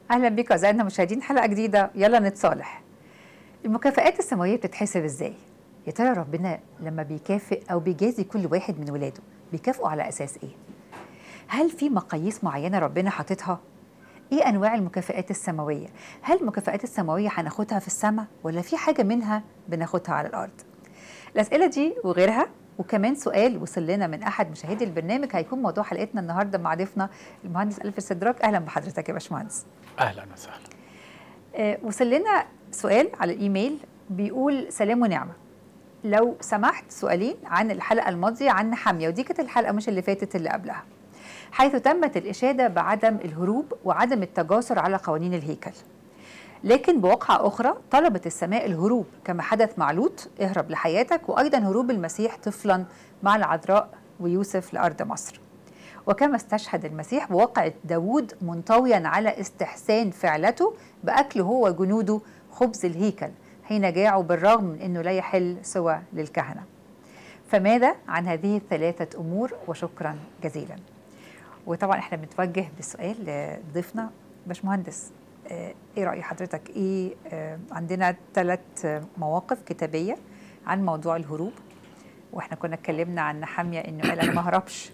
اهلا بك اعزائنا المشاهدين حلقه جديده يلا نتصالح المكافآت السماويه بتتحسب ازاي يا ترى ربنا لما بيكافئ او بيجازي كل واحد من ولاده بيكافئه على اساس ايه هل في مقاييس معينه ربنا حاططها ايه انواع المكافآت السماويه هل المكافآت السماويه هناخدها في السماء ولا في حاجه منها بناخدها على الارض الاسئله دي وغيرها وكمان سؤال وصل لنا من احد مشاهدي البرنامج هيكون موضوع حلقتنا النهارده مع ضيفنا المهندس الف السدراك اهلا بحضرتك يا باشمهندس اهلا وسهلا آه، وصل لنا سؤال على الايميل بيقول سلام ونعمه لو سمحت سؤالين عن الحلقه الماضيه عن حاميه ودي كانت الحلقه مش اللي فاتت اللي قبلها حيث تمت الاشاده بعدم الهروب وعدم التجاسر على قوانين الهيكل لكن بواقعة أخرى طلبت السماء الهروب كما حدث مع لوط اهرب لحياتك وأيضا هروب المسيح طفلا مع العذراء ويوسف لأرض مصر وكما استشهد المسيح بواقعة داود منطويا على استحسان فعلته بأكل هو وجنوده خبز الهيكل حين جاعوا بالرغم من أنه لا يحل سوى للكهنة فماذا عن هذه الثلاثة أمور وشكرا جزيلا وطبعا احنا بنتوجه بالسؤال لضيفنا باشمهندس آه، ايه رأي حضرتك ايه آه، عندنا ثلاث مواقف كتابية عن موضوع الهروب واحنا كنا اتكلمنا عن حامية انه قال انا ما هربش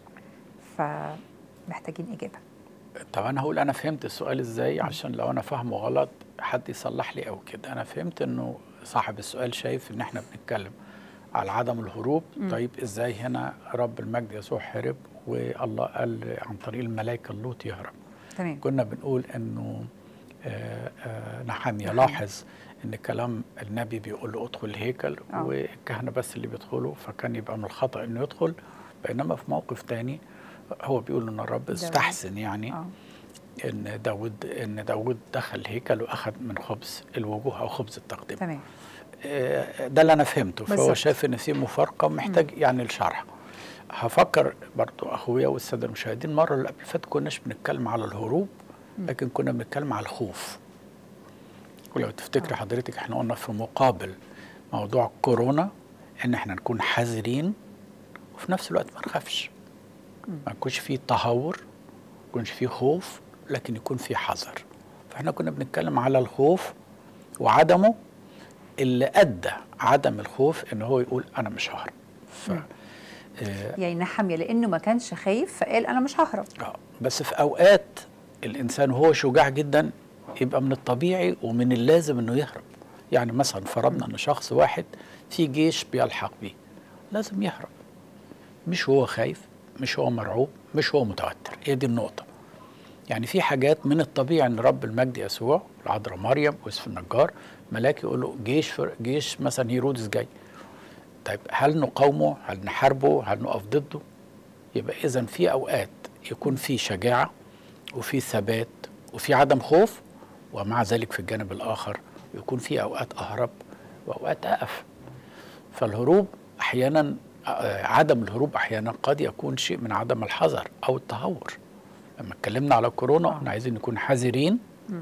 فمحتاجين اجابة طب انا هقول انا فهمت السؤال ازاي عشان لو انا فاهمه غلط حد يصلح لي او كده انا فهمت انه صاحب السؤال شايف ان احنا بنتكلم على عدم الهروب طيب ازاي هنا رب المجد يسوع هرب والله قال عن طريق الملائكه اللوط يهرب تمام كنا بنقول انه آه، آه، نحامية لاحظ ان كلام النبي بيقول له ادخل الهيكل آه. والكهنه بس اللي بيدخلوا فكان يبقى من الخطا انه يدخل بينما في موقف تاني هو بيقول ان الرب استحسن يعني اه ان داود ان داود دخل الهيكل واخذ من خبز الوجوه او خبز التقديم تمام آه، ده اللي انا فهمته فهو بالظبط. شايف ان في مفارقه محتاج يعني الشرح هفكر برضو اخويا والساده المشاهدين المره اللي قبل فاتت كناش بنتكلم على الهروب لكن كنا بنتكلم على الخوف ولو تفتكر حضرتك احنا قلنا في مقابل موضوع كورونا ان احنا نكون حذرين وفي نفس الوقت ما نخافش ما يكونش فيه تهور ما يكونش فيه خوف لكن يكون فيه حذر فاحنا كنا بنتكلم على الخوف وعدمه اللي ادى عدم الخوف ان هو يقول انا مش ههرب ف آه، يعني نحامية لأنه ما كانش خايف فقال أنا مش ههرب آه، بس في اوقات الانسان وهو شجاع جدا يبقى من الطبيعي ومن اللازم انه يهرب يعني مثلا فرضنا ان شخص واحد في جيش بيلحق بيه لازم يهرب مش هو خايف مش هو مرعوب مش هو متوتر هي دي النقطة يعني في حاجات من الطبيعي ان رب المجد يسوع العذراء مريم ويوسف النجار ملاك يقول له جيش فر جيش مثلا هيرودس جاي طيب هل نقاومه هل نحاربه هل نقف ضده يبقى اذا في اوقات يكون في شجاعه وفي ثبات وفي عدم خوف ومع ذلك في الجانب الاخر يكون في اوقات اهرب واوقات اقف فالهروب احيانا آه، عدم الهروب احيانا قد يكون شيء من عدم الحذر او التهور لما اتكلمنا على كورونا آه. احنا عايزين نكون حذرين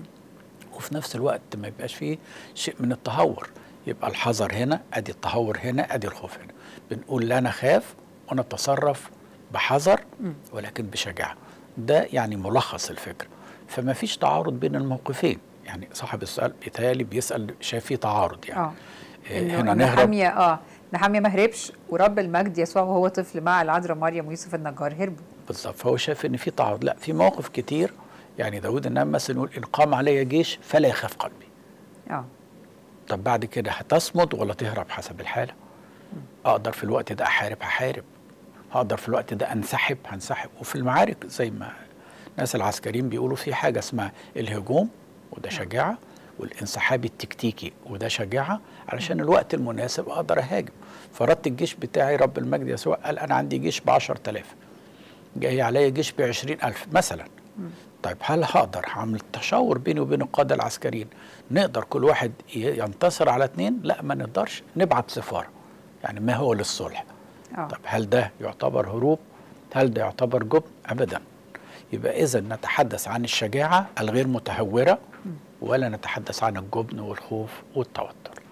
وفي نفس الوقت ما يبقاش فيه شيء من التهور يبقى الحذر هنا ادي التهور هنا ادي الخوف هنا بنقول لا نخاف ونتصرف بحذر ولكن بشجاعه ده يعني ملخص الفكره فما فيش تعارض بين الموقفين يعني صاحب السؤال بيتهيألي بيسأل شايف فيه تعارض يعني اه آه، إنه هنا نهرب نحامية اه نحامية ما هربش ورب المجد يسوع وهو طفل مع العذراء مريم ويوسف النجار هربوا بالظبط فهو شايف ان في تعارض لا في مواقف كتير يعني داود النبي مثلا يقول ان قام علي جيش فلا يخاف قلبي اه طب بعد كده هتصمد ولا تهرب حسب الحالة أقدر في الوقت ده أحارب هحارب هقدر في الوقت ده أنسحب هنسحب وفي المعارك زي ما الناس العسكريين بيقولوا في حاجة اسمها الهجوم وده شجاعة والانسحاب التكتيكي وده شجاعة علشان الوقت المناسب أقدر أهاجم فرضت الجيش بتاعي رب المجد يسوع قال أنا عندي جيش بعشر تلاف جاي عليا جيش بعشرين ألف مثلا طيب هل هقدر هعمل تشاور بيني وبين القادة العسكريين نقدر كل واحد ي- ينتصر على اتنين لا ما نقدرش نبعت سفارة يعني ما هو للصلح اه طب هل ده يعتبر هروب هل ده يعتبر جبن ابدا يبقى اذا نتحدث عن الشجاعة الغير متهورة ولا نتحدث عن الجبن والخوف والتوتر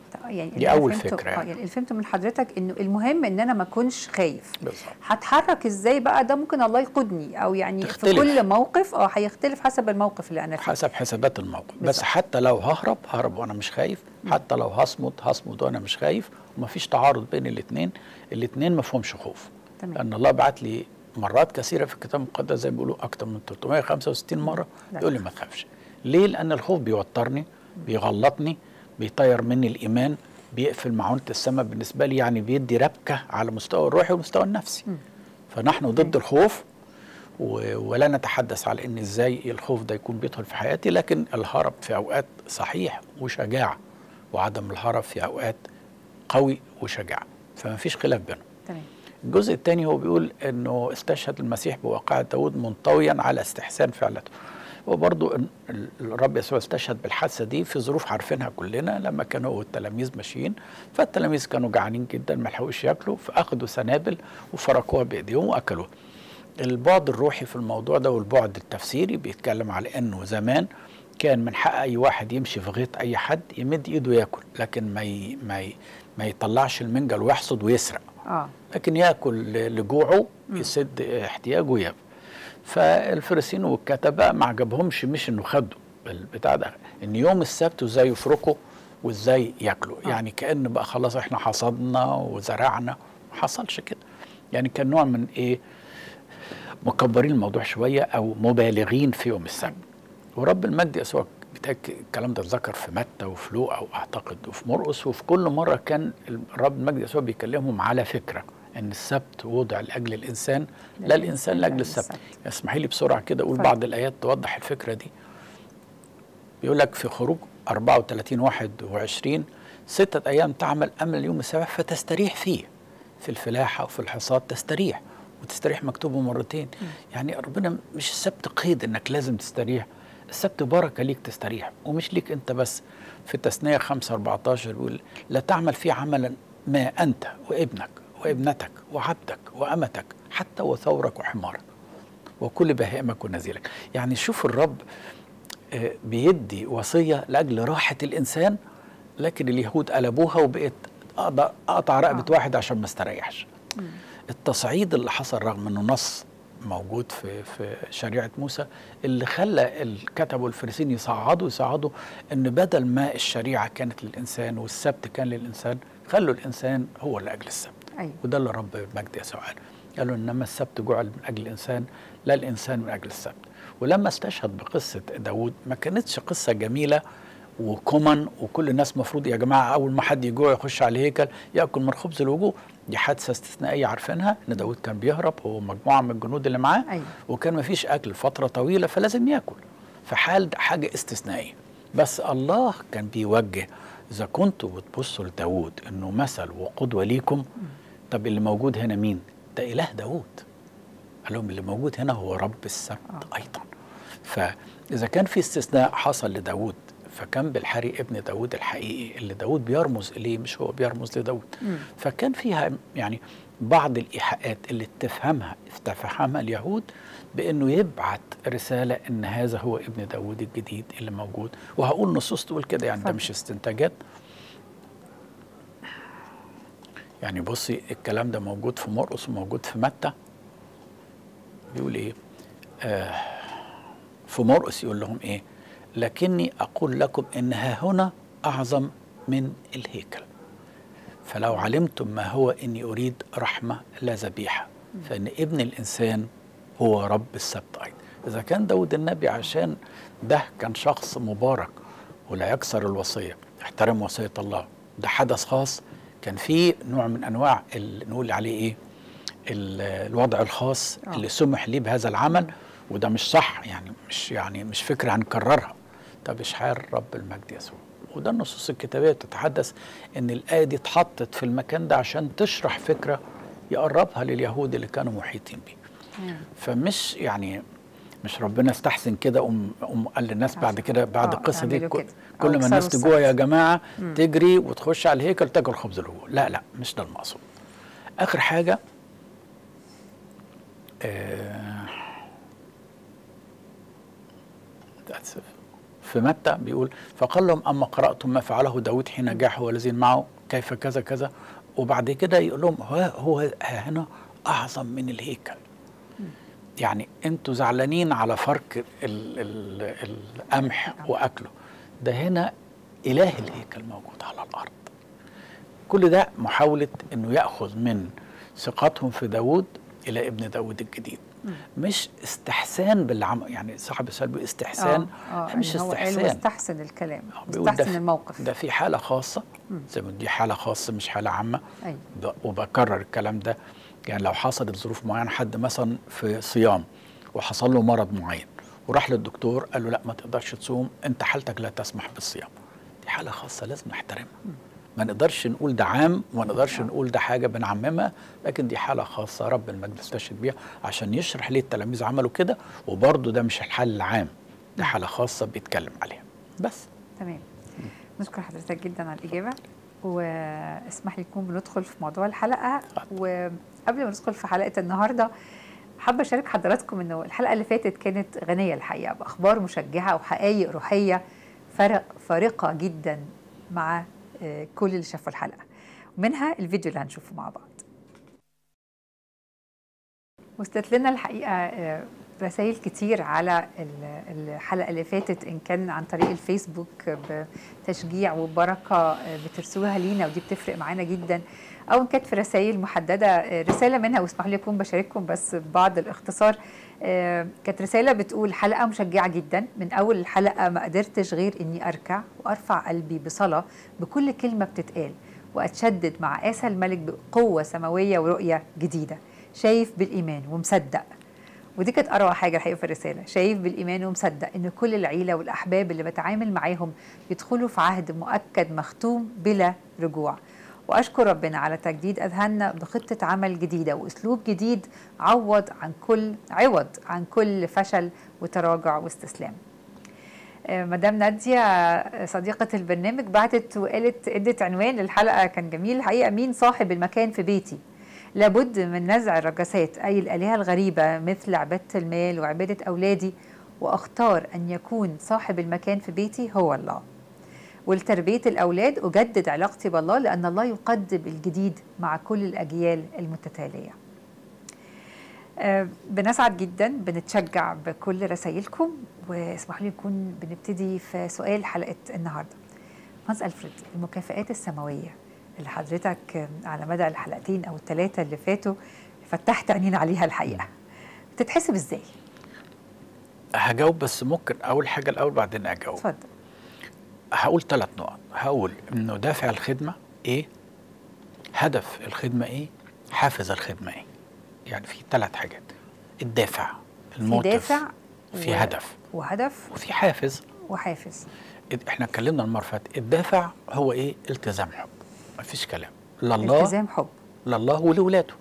يعني دي اللي أنا أول فهمته- فكرة آه، يعني. يعني اللي فهمته من حضرتك انه المهم ان انا ما اكونش خايف بالظبط هتحرك ازاي بقى ده ممكن الله يقودني او يعني تختلف. في كل موقف اه هيختلف حسب الموقف اللي انا فيه حسب حسابات الموقف بس بالظبط. حتى لو ههرب ههرب وانا مش خايف حتى لو هصمد هصمد وانا مش خايف ومفيش تعارض بين الاثنين الاثنين ما فيهمش خوف تمام. لان الله بعت لي مرات كثيره في الكتاب المقدس زي ما بيقولوا اكتر من 365 مره لا. يقول لي ما تخافش ليه لان الخوف بيوترني بيغلطني بيطير مني الايمان بيقفل معونه السماء بالنسبه لي يعني بيدي ربكه على مستوى الروحي والمستوى النفسي فنحن ضد الخوف و- ولا نتحدث على ان ازاي الخوف ده يكون بيدخل في حياتي لكن الهرب في اوقات صحيح وشجاعه وعدم الهرب في اوقات قوي وشجاعه فما فيش خلاف بينهم تمام الجزء الثاني هو بيقول انه استشهد المسيح بواقعة داود منطويا على استحسان فعلته وبرضه ال- ال- الرب يسوع استشهد بالحادثه دي في ظروف عارفينها كلنا لما كانوا هو والتلاميذ ماشيين فالتلاميذ كانوا جعانين جدا ما لحقوش ياكلوا فاخذوا سنابل وفركوها بايديهم واكلوها البعد الروحي في الموضوع ده والبعد التفسيري بيتكلم على انه زمان كان من حق اي واحد يمشي في غيط اي حد يمد ايده ياكل لكن ما ي... ما ي... ما يطلعش المنجل ويحصد ويسرق اه لكن ياكل لجوعه يسد احتياجه وياكل فالفريسيين والكتبه ما عجبهمش مش انه خدوا البتاع ده ان يوم السبت وازاي يفركوا وازاي ياكلوا آه. يعني كان بقى خلاص احنا حصدنا وزرعنا ما حصلش كده يعني كان نوع من ايه مكبرين الموضوع شويه او مبالغين في يوم السبت ورب المجد يسوع بتاك الكلام ده اتذكر في متى وفي لوقا واعتقد وفي مرقس وفي كل مره كان الرب المجد يسوع بيكلمهم على فكره ان السبت وضع لاجل الانسان لا الانسان لاجل السبت اسمحي لي بسرعه كده اقول اتفضل. بعض الايات توضح الفكره دي بيقول لك في خروج 34 21 ستة أيام تعمل أمل اليوم السابع فتستريح فيه في الفلاحة وفي الحصاد تستريح وتستريح مكتوبه مرتين يعني ربنا مش السبت قيد انك لازم تستريح السبت بركة ليك تستريح ومش ليك انت بس في تثنية 5 14 بيقول لا تعمل فيه عملا ما انت وابنك وابنتك وعبدك وامتك حتى وثورك وحمارك وكل بهائمك ونزيلك يعني شوف الرب آه، بيدي وصية لأجل راحة الإنسان لكن اليهود قلبوها وبقت أقض- أقطع رقبة آه. واحد عشان ما استريحش التصعيد اللي حصل رغم انه نص موجود في في شريعه موسى اللي خلى الكتب والفريسين يصعدوا يصعدوا ان بدل ما الشريعه كانت للانسان والسبت كان للانسان خلوا الانسان هو لاجل السبت ايوه وده اللي رب المجد يسوع قال قالوا انما السبت جعل من اجل الانسان لا الانسان من اجل السبت ولما استشهد بقصه داود ما كانتش قصه جميله وكومن وكل الناس مفروض يا جماعه اول ما حد يجوع يخش على الهيكل ياكل من خبز الوجوه دي حادثه استثنائيه عارفينها ان داود كان بيهرب هو ومجموعه من الجنود اللي معاه أيوة. وكان ما فيش اكل فتره طويله فلازم ياكل فحال حاجه استثنائيه بس الله كان بيوجه اذا كنتوا بتبصوا لداود انه مثل وقدوه ليكم طب اللي موجود هنا مين ده اله داود قال لهم اللي موجود هنا هو رب السبت آه. ايضا فاذا كان في استثناء حصل لداود فكان بالحري ابن داود الحقيقي اللي داود بيرمز اليه مش هو بيرمز لداود مم. فكان فيها يعني بعض الايحاءات اللي تفهمها تفهمها اليهود بانه يبعت رساله ان هذا هو ابن داود الجديد اللي موجود وهقول نصوص تقول كده يعني ده اتفضل. مش استنتاجات يعني بصي الكلام ده موجود في مرقس وموجود في متى بيقول ايه آه في مرقس يقول لهم ايه لكني اقول لكم ان ها هنا اعظم من الهيكل فلو علمتم ما هو اني اريد رحمه لا ذبيحه فان ابن الانسان هو رب السبت ايضا اذا كان داود النبي عشان ده كان شخص مبارك ولا يكسر الوصيه يحترم وصيه الله ده حدث خاص كان فيه نوع من انواع ال- نقول عليه ايه ال- الوضع الخاص آه. اللي سمح ليه بهذا العمل وده مش صح يعني مش يعني مش فكره هنكررها طب اشحال رب المجد يسوع وده النصوص الكتابيه بتتحدث ان الايه دي اتحطت في المكان ده عشان تشرح فكره يقربها لليهود اللي كانوا محيطين بيه مم. فمش يعني مش ربنا استحسن كده قوم قوم قال للناس بعد كده بعد آه، القصه دي اعملوا كل, كده. أو كل ما الناس اكسروا تجوع يا السبت. جماعه مم. تجري وتخش على الهيكل تاكل خبز الوجوه لا لا مش ده المقصود اخر حاجه آه، that's it. في متى بيقول فقال لهم اما قراتم ما فعله داود حين جاح والذين معه كيف كذا كذا وبعد كده يقول لهم هو هو هنا اعظم من الهيكل يعني انتوا زعلانين على فرق ال ال القمح واكله ده هنا اله الهيكل موجود على الارض كل ده محاوله انه ياخذ من ثقتهم في داود الى ابن داود الجديد مش استحسان باللي عمل يعني صاحب السؤال بيقول استحسان آه، آه، لا مش يعني هو قال استحسان واستحسن الكلام بيقول ده واستحسن في- الموقف ده في حاله خاصه زي ما دي حاله خاصه مش حاله عامه أيوة. ب- وبكرر الكلام ده يعني لو حصلت ظروف معينه حد مثلا في صيام وحصل له مرض معين وراح للدكتور قال له لا ما تقدرش تصوم انت حالتك لا تسمح بالصيام دي حاله خاصه لازم نحترمها ما نقدرش نقول ده عام وما نقدرش نقول ده حاجه بنعممها لكن دي حاله خاصه رب المجد استشهد بيها عشان يشرح ليه التلاميذ عملوا كده وبرضه ده مش الحل العام ده حاله خاصه بيتكلم عليها بس تمام نشكر حضرتك جدا على الإجابة واسمح لي نكون بندخل في موضوع الحلقة وقبل ما ندخل في حلقة النهاردة حابة أشارك حضراتكم إنه الحلقة اللي فاتت كانت غنية الحقيقة بأخبار مشجعة وحقائق روحية فرق فارقة جدا مع آه، كل اللي شافوا الحلقة ومنها الفيديو اللي هنشوفه مع بعض وصلت لنا الحقيقه آه، رسائل كتير على ال- الحلقه اللي فاتت ان كان عن طريق الفيسبوك بتشجيع وبركه آه، بترسلوها لينا ودي بتفرق معانا جدا او ان كانت في رسائل محدده آه، رساله منها واسمحوا لي اكون بشارككم بس ببعض الاختصار آه، كانت رساله بتقول حلقه مشجعه جدا من اول الحلقه ما قدرتش غير اني اركع وارفع قلبي بصلاه بكل كلمه بتتقال واتشدد مع آسى الملك بقوه سماويه ورؤيه جديده شايف بالايمان ومصدق ودي كانت اروع حاجه الحقيقه في الرساله شايف بالايمان ومصدق ان كل العيله والاحباب اللي بتعامل معاهم يدخلوا في عهد مؤكد مختوم بلا رجوع واشكر ربنا على تجديد اذهاننا بخطه عمل جديده واسلوب جديد عوض عن كل عوض عن كل فشل وتراجع واستسلام آه، مدام نادية آه، صديقة البرنامج بعتت وقالت ادت عنوان للحلقة كان جميل الحقيقة مين صاحب المكان في بيتي لابد من نزع الرجسات أي الآلهة الغريبة مثل عبادة المال وعبادة أولادي وأختار أن يكون صاحب المكان في بيتي هو الله ولتربية الأولاد أجدد علاقتي بالله لأن الله يقدم الجديد مع كل الأجيال المتتالية آه، بنسعد جدا بنتشجع بكل رسائلكم واسمحوا لي نكون بنبتدي في سؤال حلقه النهارده. مهندس الفريد المكافآت السماويه اللي حضرتك آه، على مدى الحلقتين او الثلاثه اللي فاتوا فتحت عينينا عليها الحقيقه. بتتحسب ازاي؟ هجاوب بس ممكن اول حاجه الاول بعدين اجاوب اتفضل. هقول ثلاث نقط هقول انه دافع الخدمه ايه هدف الخدمه ايه حافز الخدمه ايه يعني في ثلاث حاجات الدافع في الموتيف دافع في و- هدف وهدف وفي حافز وحافز. احنا اتكلمنا المره اللي فاتت الدافع هو ايه التزام حب مفيش كلام لله التزام حب. لله ولولاده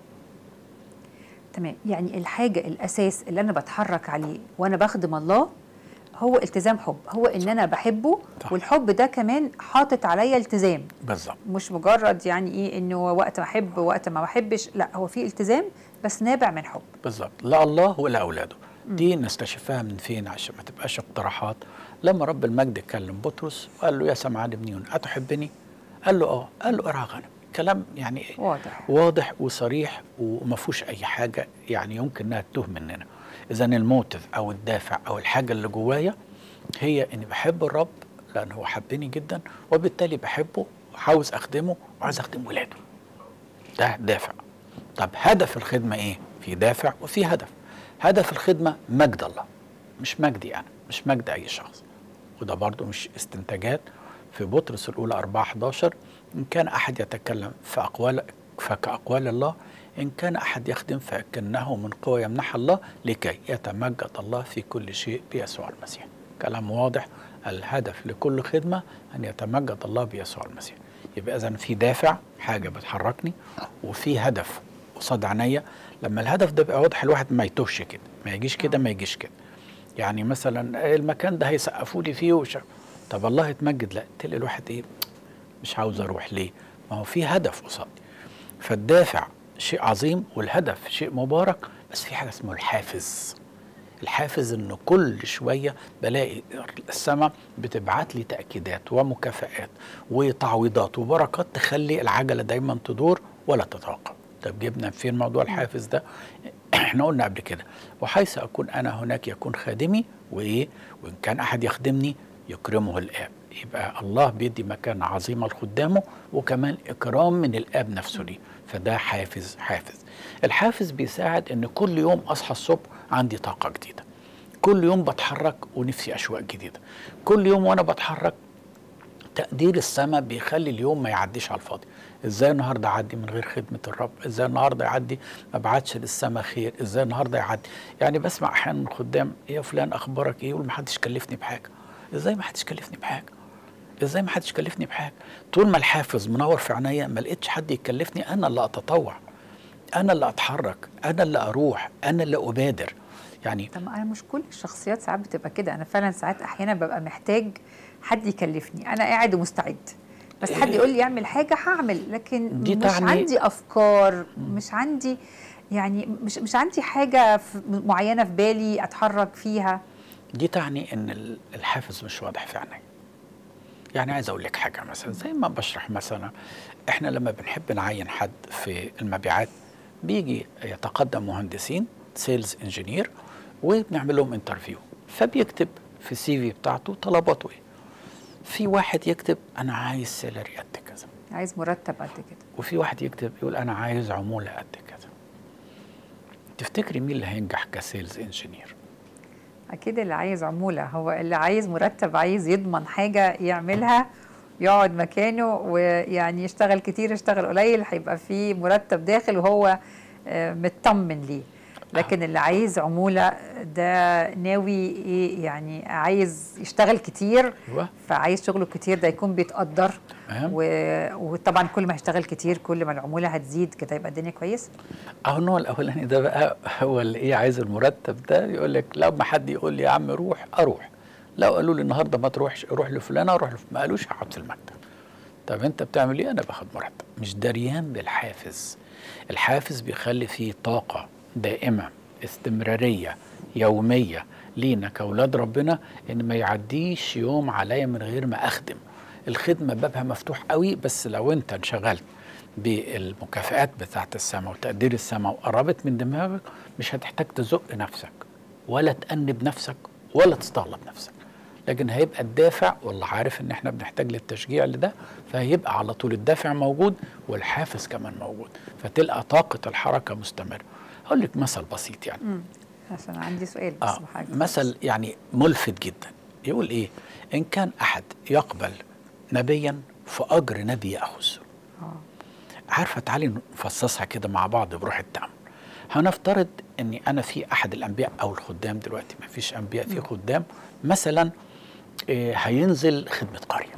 تمام يعني الحاجة الأساس اللي أنا بتحرك عليه وأنا بخدم الله هو التزام حب هو إن أنا بحبه صح. والحب ده كمان حاطط عليا التزام بالظبط مش مجرد يعني إيه إنه وقت ما أحب وقت ما بحبش لا هو في التزام بس نابع من حب بالظبط لا الله ولا اولاده دي نستشفها من فين عشان ما تبقاش اقتراحات لما رب المجد كلم بطرس وقال له يا سمعان ابن يون اتحبني قال له اه قال له ارعى غنم كلام يعني إيه؟ واضح واضح وصريح وما فيهوش اي حاجه يعني يمكن انها تتوه مننا اذا الموتيف او الدافع او الحاجه اللي جوايا هي اني بحب الرب لان هو حبني جدا وبالتالي بحبه وعاوز اخدمه وعاوز اخدم ولاده ده دافع طب هدف الخدمه ايه في دافع وفي هدف هدف الخدمه مجد الله مش مجدي انا مش مجد اي شخص وده برضو مش استنتاجات في بطرس الاولى 4 11 ان كان احد يتكلم في اقوال فكاقوال الله ان كان احد يخدم فكانه من قوه يمنحها الله لكي يتمجد الله في كل شيء بيسوع المسيح كلام واضح الهدف لكل خدمه ان يتمجد الله بيسوع المسيح يبقى اذا في دافع حاجه بتحركني وفي هدف قصاد عينيا لما الهدف ده بيبقى واضح الواحد ما يتوهش كده ما يجيش كده ما يجيش كده يعني مثلا المكان ده هيسقفوا لي فيه وش... طب الله يتمجد لا تلاقي الواحد ايه مش عاوز اروح ليه ما هو في هدف قصادي فالدافع شيء عظيم والهدف شيء مبارك بس في حاجه اسمها الحافز الحافز ان كل شويه بلاقي السماء بتبعت لي تاكيدات ومكافآت وتعويضات وبركات تخلي العجله دايما تدور ولا تتوقف طب جبنا فين موضوع الحافز ده احنا قلنا قبل كده وحيث اكون انا هناك يكون خادمي وايه وان كان احد يخدمني يكرمه الاب يبقى الله بيدي مكان عظيمه لخدامه وكمان اكرام من الاب نفسه ليه فده حافز حافز الحافز بيساعد ان كل يوم اصحى الصبح عندي طاقه جديده كل يوم بتحرك ونفسي اشواق جديده كل يوم وانا بتحرك تقدير السماء بيخلي اليوم ما يعديش على الفاضي ازاي النهارده اعدي من غير خدمه الرب ازاي النهارده يعدي ما ابعتش للسماء خير ازاي النهارده يعدي يعني بسمع احيانا من خدام ايه يا فلان اخبارك ايه يقول ما حدش كلفني بحاجه ازاي ما حدش كلفني بحاجه ازاي ما حدش كلفني بحاجه طول ما الحافز منور في عينيا ما لقيتش حد يكلفني انا اللي اتطوع انا اللي اتحرك انا اللي اروح انا اللي ابادر يعني طب ما انا مش كل الشخصيات ساعات بتبقى كده انا فعلا ساعات احيانا ببقى محتاج حد يكلفني انا قاعد ومستعد بس حد يقول لي اعمل حاجه هعمل لكن دي مش تعني- عندي افكار مش عندي يعني مش مش عندي حاجه في- معينه في بالي اتحرك فيها دي تعني ان ال- الحافز مش واضح في عيني يعني عايز اقول لك حاجه مثلا زي ما بشرح مثلا احنا لما بنحب نعين حد في المبيعات بيجي يتقدم مهندسين سيلز انجينير وبنعمل لهم انترفيو فبيكتب في السي في بتاعته طلباته ايه في واحد يكتب انا عايز سالري قد كذا عايز مرتب قد كده وفي واحد يكتب يقول انا عايز عموله قد كذا تفتكري مين اللي هينجح كسيلز انجينير اكيد اللي عايز عموله هو اللي عايز مرتب عايز يضمن حاجه يعملها يقعد مكانه ويعني يشتغل كتير يشتغل قليل هيبقى في مرتب داخل وهو آه، مطمن ليه لكن اللي عايز عموله ده ناوي ايه يعني عايز يشتغل كتير ايوه فعايز شغله كتير ده يكون بيتقدر تمام و... وطبعا كل ما هيشتغل كتير كل ما العموله هتزيد كده يبقى الدنيا كويسه اهو النوع الاولاني ده بقى هو اللي ايه عايز المرتب ده يقول لك لما حد يقول لي يا عم روح اروح لو قالوا لي النهارده ما تروحش روح لفلان اروح لف... ما قالوش هقعد في المكتب طب انت بتعمل ايه انا باخد مرتب مش دريان بالحافز الحافز بيخلي فيه طاقه دائمه استمراريه يوميه لينا كاولاد ربنا ان ما يعديش يوم عليا من غير ما اخدم الخدمه بابها مفتوح قوي بس لو انت انشغلت بالمكافآت بتاعت السماء وتقدير السماء وقربت من دماغك مش هتحتاج تزق نفسك ولا تأنب نفسك ولا تستغلب نفسك لكن هيبقى الدافع والله عارف ان احنا بنحتاج للتشجيع لده فهيبقى على طول الدافع موجود والحافز كمان موجود فتلقى طاقة الحركة مستمرة هقول لك مثل بسيط يعني امم عشان عندي سؤال بس آه حاجة. مثل يعني ملفت جدا يقول ايه ان كان احد يقبل نبيا فاجر نبي ياخذ اه عارفه تعالي نفصصها كده مع بعض بروح التامل هنفترض اني انا في احد الانبياء او الخدام دلوقتي ما فيش انبياء في خدام مثلا إيه هينزل خدمه قريه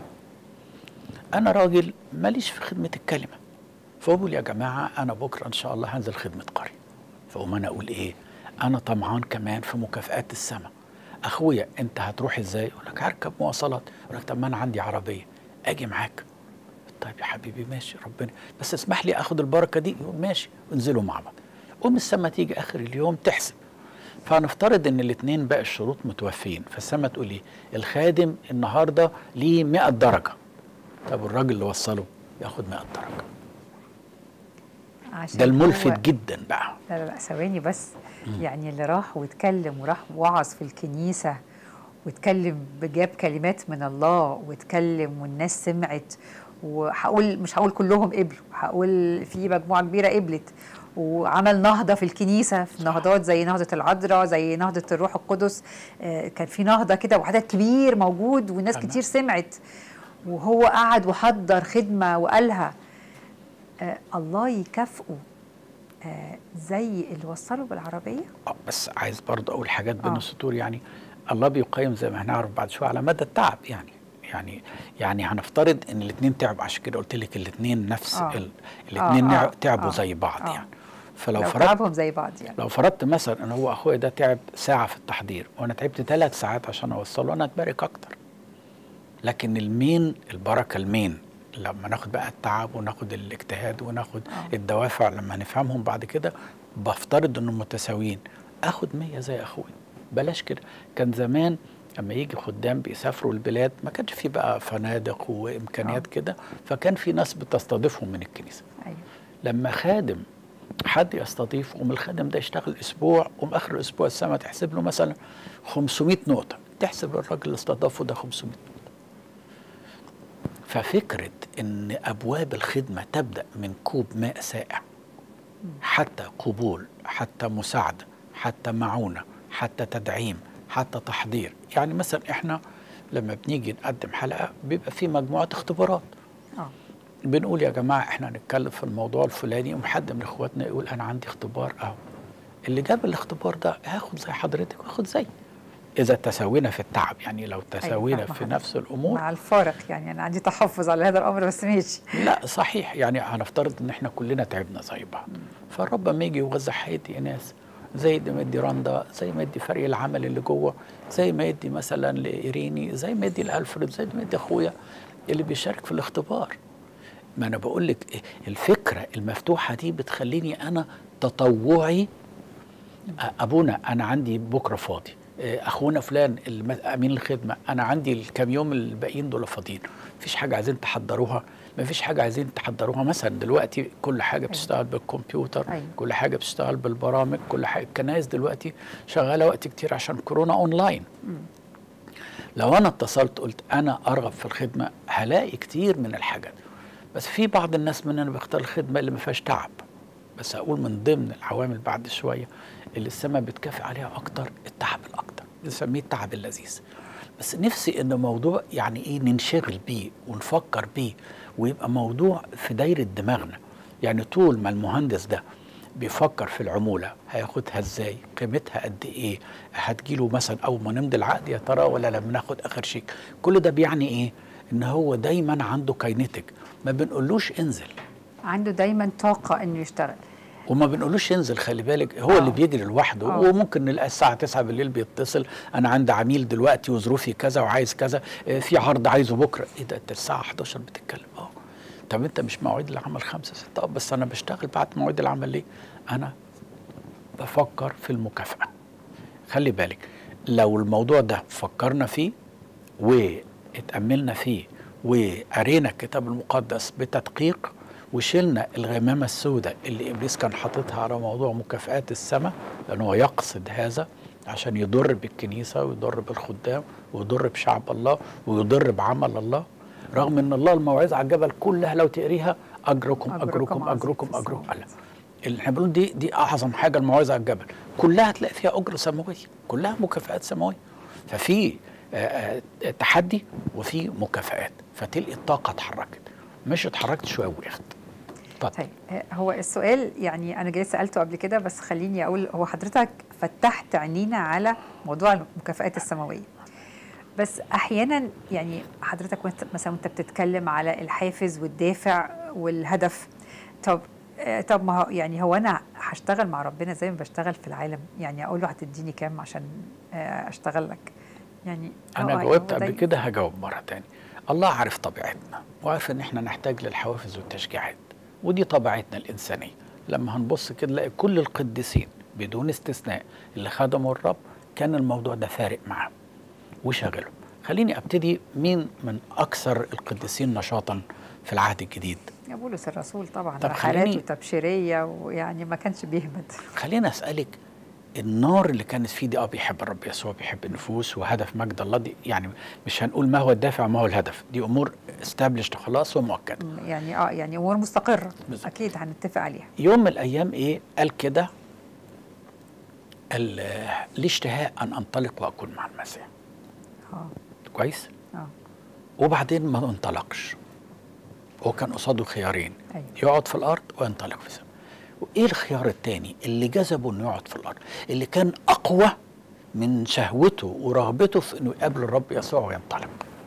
انا راجل ماليش في خدمه الكلمه فاقول يا جماعه انا بكره ان شاء الله هنزل خدمه قريه فاقوم انا اقول ايه انا طمعان كمان في مكافآت السماء اخويا انت هتروح ازاي يقول لك هركب مواصلات يقول لك طب ما انا عندي عربيه اجي معاك طيب يا حبيبي ماشي ربنا بس اسمح لي اخد البركه دي يقول ماشي انزلوا مع بعض قوم السما تيجي اخر اليوم تحسب فهنفترض ان الاثنين باقي الشروط متوفين فالسما تقول ايه الخادم النهارده ليه 100 درجه طب الراجل اللي وصله ياخد 100 درجه عشان ده الملفت هو- جدا بقى لا لا لا ثواني بس يعني اللي راح واتكلم وراح وعظ في الكنيسة واتكلم بجاب كلمات من الله واتكلم والناس سمعت وهقول مش هقول كلهم قبلوا هقول في مجموعة كبيرة قبلت وعمل نهضة في الكنيسة في نهضات زي نهضة العذراء زي نهضة الروح القدس آه، كان في نهضة كده وعدد كبير موجود والناس تمام. كتير سمعت وهو قعد وحضر خدمة وقالها آه الله يكافئه آه زي اللي وصله بالعربية آه، بس عايز برضه اقول حاجات بين آه. السطور يعني الله بيقيم زي ما هنعرف بعد شويه على مدى التعب يعني يعني يعني هنفترض ان الاثنين تعبوا عشان كده قلت لك الاثنين نفس آه. ال- الاثنين آه، نع- آه، تعبوا آه، زي بعض آه. يعني فلو لو فرضت تعبهم زي بعض يعني لو فرضت مثلا ان هو اخويا ده تعب ساعه في التحضير وانا تعبت ثلاث ساعات عشان اوصله انا اتبارك اكتر لكن المين البركه المين لما ناخد بقى التعب وناخد الاجتهاد وناخد آه. الدوافع لما نفهمهم بعد كده بفترض انهم متساويين اخد 100 زي اخويا بلاش كده كان زمان لما يجي خدام بيسافروا البلاد ما كانش في بقى فنادق وامكانيات آه. كده فكان في ناس بتستضيفهم من الكنيسه ايوه لما خادم حد يستضيف ومن الخادم ده يشتغل اسبوع ومن اخر الاسبوع السنه تحسب له مثلا 500 نقطه تحسب الراجل اللي استضافه ده 500 نقطه ففكره ان ابواب الخدمه تبدا من كوب ماء ساقع حتى قبول حتى مساعده حتى معونه حتى تدعيم حتى تحضير يعني مثلا احنا لما بنيجي نقدم حلقه بيبقى في مجموعه اختبارات اه بنقول يا جماعه احنا هنتكلم في الموضوع الفلاني وحد من اخواتنا يقول انا عندي اختبار اهو اللي جاب الاختبار ده هاخد زي حضرتك واخد زي اذا تساوينا في التعب يعني لو تساوينا فاهمة في حضرتك. نفس الامور مع الفارق يعني انا عندي تحفظ على هذا الامر بس ماشي لا صحيح يعني هنفترض ان احنا كلنا تعبنا زي بعض فالرب ما يجي يوزع هيدي ناس زي ده ما يدي رندا زي ما يدي فريق العمل اللي جوه زي ما يدي مثلا لايريني زي ما يدي لالفريد زي ما يدي اخويا اللي بيشارك في الاختبار ما انا بقول لك إيه، الفكره المفتوحه دي بتخليني انا تطوعي أ- ابونا انا عندي بكره فاضي إيه، اخونا فلان الم- امين الخدمه انا عندي الكام يوم الباقيين دول فاضيين مفيش حاجه عايزين تحضروها مفيش حاجه عايزين تحضروها مثلا دلوقتي كل حاجه بتشتغل بالكمبيوتر أيوة. كل حاجه بتشتغل بالبرامج كل حاجه الكنائس دلوقتي شغاله وقت كتير عشان كورونا اونلاين لو انا اتصلت قلت انا ارغب في الخدمه هلاقي كتير من الحاجات بس في بعض الناس مننا بيختار الخدمه اللي ما فيهاش تعب بس اقول من ضمن العوامل بعد شويه اللي السماء بتكافئ عليها اكتر التعب الاكتر بنسميه التعب اللذيذ بس نفسي ان موضوع يعني ايه ننشغل بيه ونفكر بيه ويبقى موضوع في دايره دماغنا يعني طول ما المهندس ده بيفكر في العموله هياخدها ازاي قيمتها قد ايه هتجيله مثلا اول ما نمضي العقد يا ترى ولا لما ناخد اخر شيك كل ده بيعني ايه ان هو دايما عنده كاينتك ما بنقولوش انزل عنده دايما طاقه انه يشتغل وما بنقولوش ينزل خلي بالك هو آه. اللي بيجري لوحده آه. وممكن نلاقي الساعه 9 بالليل بيتصل انا عندي عميل دلوقتي وظروفي كذا وعايز كذا آه، في عرض عايزه بكره ايه ده انت الساعه 11 بتتكلم اه طب انت مش مواعيد العمل 5 6 اه بس انا بشتغل بعد مواعيد العمل ليه انا بفكر في المكافاه خلي بالك لو الموضوع ده فكرنا فيه واتأملنا فيه وقرينا الكتاب المقدس بتدقيق وشلنا الغمامة السوداء اللي إبليس كان حاططها على موضوع مكافآت السماء لأنه هو يقصد هذا عشان يضر بالكنيسة ويضر بالخدام ويضر بشعب الله ويضر بعمل الله رغم ان الله الموعظة على الجبل كلها لو تقريها أجركم أجركم أجركم عظيم أجركم في أجركم السماء. لا اللي احنا بنقول دي دي اعظم حاجه الموعظه على الجبل كلها تلاقي فيها اجر سماويه كلها مكافآت سماويه ففي آه، آه، تحدي وفي مكافآت فتلقي الطاقه اتحركت مش اتحركت شويه وقفت اتفضل. طيب آه، هو السؤال يعني انا جاي سالته قبل كده بس خليني اقول هو حضرتك فتحت عينينا على موضوع المكافآت السماويه بس احيانا يعني حضرتك وانت مثلا وانت بتتكلم على الحافز والدافع والهدف طب آه، طب ما هو يعني هو انا هشتغل مع ربنا زي ما بشتغل في العالم يعني اقول له هتديني كام عشان آه، اشتغل لك يعني انا هو- جاوبت هو قبل ده- كده هجاوب مره تاني الله عارف طبيعتنا وعارف ان احنا نحتاج للحوافز والتشجيعات ودي طبيعتنا الانسانيه لما هنبص كده نلاقي كل القديسين بدون استثناء اللي خدموا الرب كان الموضوع ده فارق معاهم وشغلهم خليني ابتدي مين من اكثر القديسين نشاطا في العهد الجديد يا بولس الرسول طبعا طب رحلات خليني- وتبشيريه ويعني ما كانش بيهمد خليني اسالك النار اللي كانت فيه دي اه بيحب الرب يسوع بيحب النفوس وهدف مجد الله دي يعني مش هنقول ما هو الدافع وما هو الهدف دي امور استابلشت خلاص ومؤكده يعني اه يعني امور مستقره بالظبط. اكيد هنتفق عليها يوم من الايام ايه قال كده ال- لي اشتهاء ان انطلق واكون مع المسيح اه كويس اه وبعدين ما انطلقش هو كان قصاده خيارين أيوة. يقعد في الارض وينطلق في السماء وايه الخيار الثاني اللي جذبه انه يقعد في الارض اللي كان اقوى من شهوته ورغبته في انه يقابل الرب يسوع وينطلق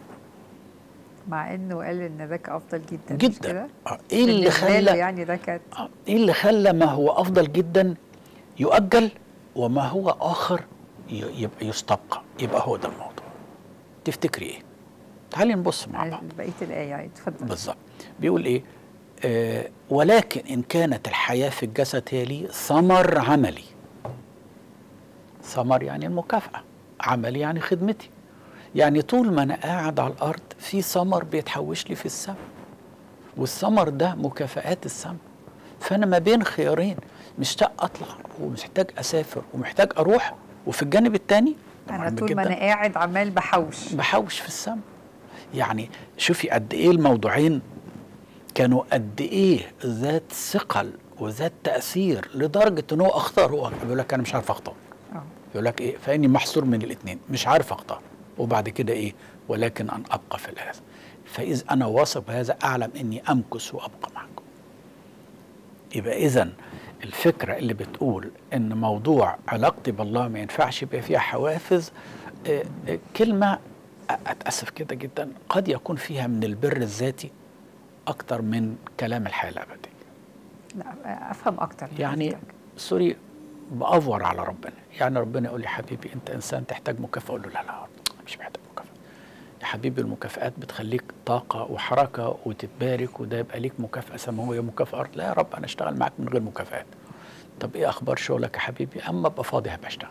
مع انه قال ان ذاك افضل جدا مش جدا كده؟ آه، ايه اللي بالنسبة له خلى يعني ده كانت آه، ايه اللي خلى ما هو افضل جدا يؤجل وما هو اخر ي- يبقى يستبقى يبقى هو ده الموضوع تفتكري ايه تعالي نبص مع بعض بقيه الايه عادي اتفضل بالظبط بيقول ايه آه ولكن ان كانت الحياه في الجسد هي لي ثمر عملي ثمر يعني المكافأة عمل يعني خدمتي يعني طول ما أنا قاعد على الأرض في ثمر بيتحوش لي في السماء والثمر ده مكافآت السماء فأنا ما بين خيارين مشتاق أطلع ومحتاج أسافر ومحتاج أروح وفي الجانب التاني انا مهم طول ما جداً انا قاعد عمال بحوش بحوش في السماء يعني شوفي قد ايه الموضوعين كانوا قد ايه ذات ثقل وذات تاثير لدرجه ان هو اختار هو بيقول لك انا مش عارف اختار اه يقول لك ايه فاني محصور من الاثنين مش عارف اختار وبعد كده ايه ولكن ان ابقى في هذا فاذا انا واثق بهذا اعلم اني امكث وابقى معكم يبقى اذا الفكره اللي بتقول ان موضوع علاقتي بالله ما ينفعش يبقى فيها حوافز آه، آه، كلمه اتاسف كده جدا قد يكون فيها من البر الذاتي اكتر من كلام الحياه الابديه لا افهم اكتر يعني حضرتك. سوري بافور على ربنا يعني ربنا يقول لي حبيبي انت انسان تحتاج مكافاه اقول له لا لا مش محتاج مكافاه يا حبيبي المكافآت بتخليك طاقة وحركة وتتبارك وده يبقى ليك مكافأة سماوية مكافأة أرض لا يا رب أنا أشتغل معاك من غير مكافآت طب إيه أخبار شغلك يا حبيبي أما أبقى فاضي هبقى أشتغل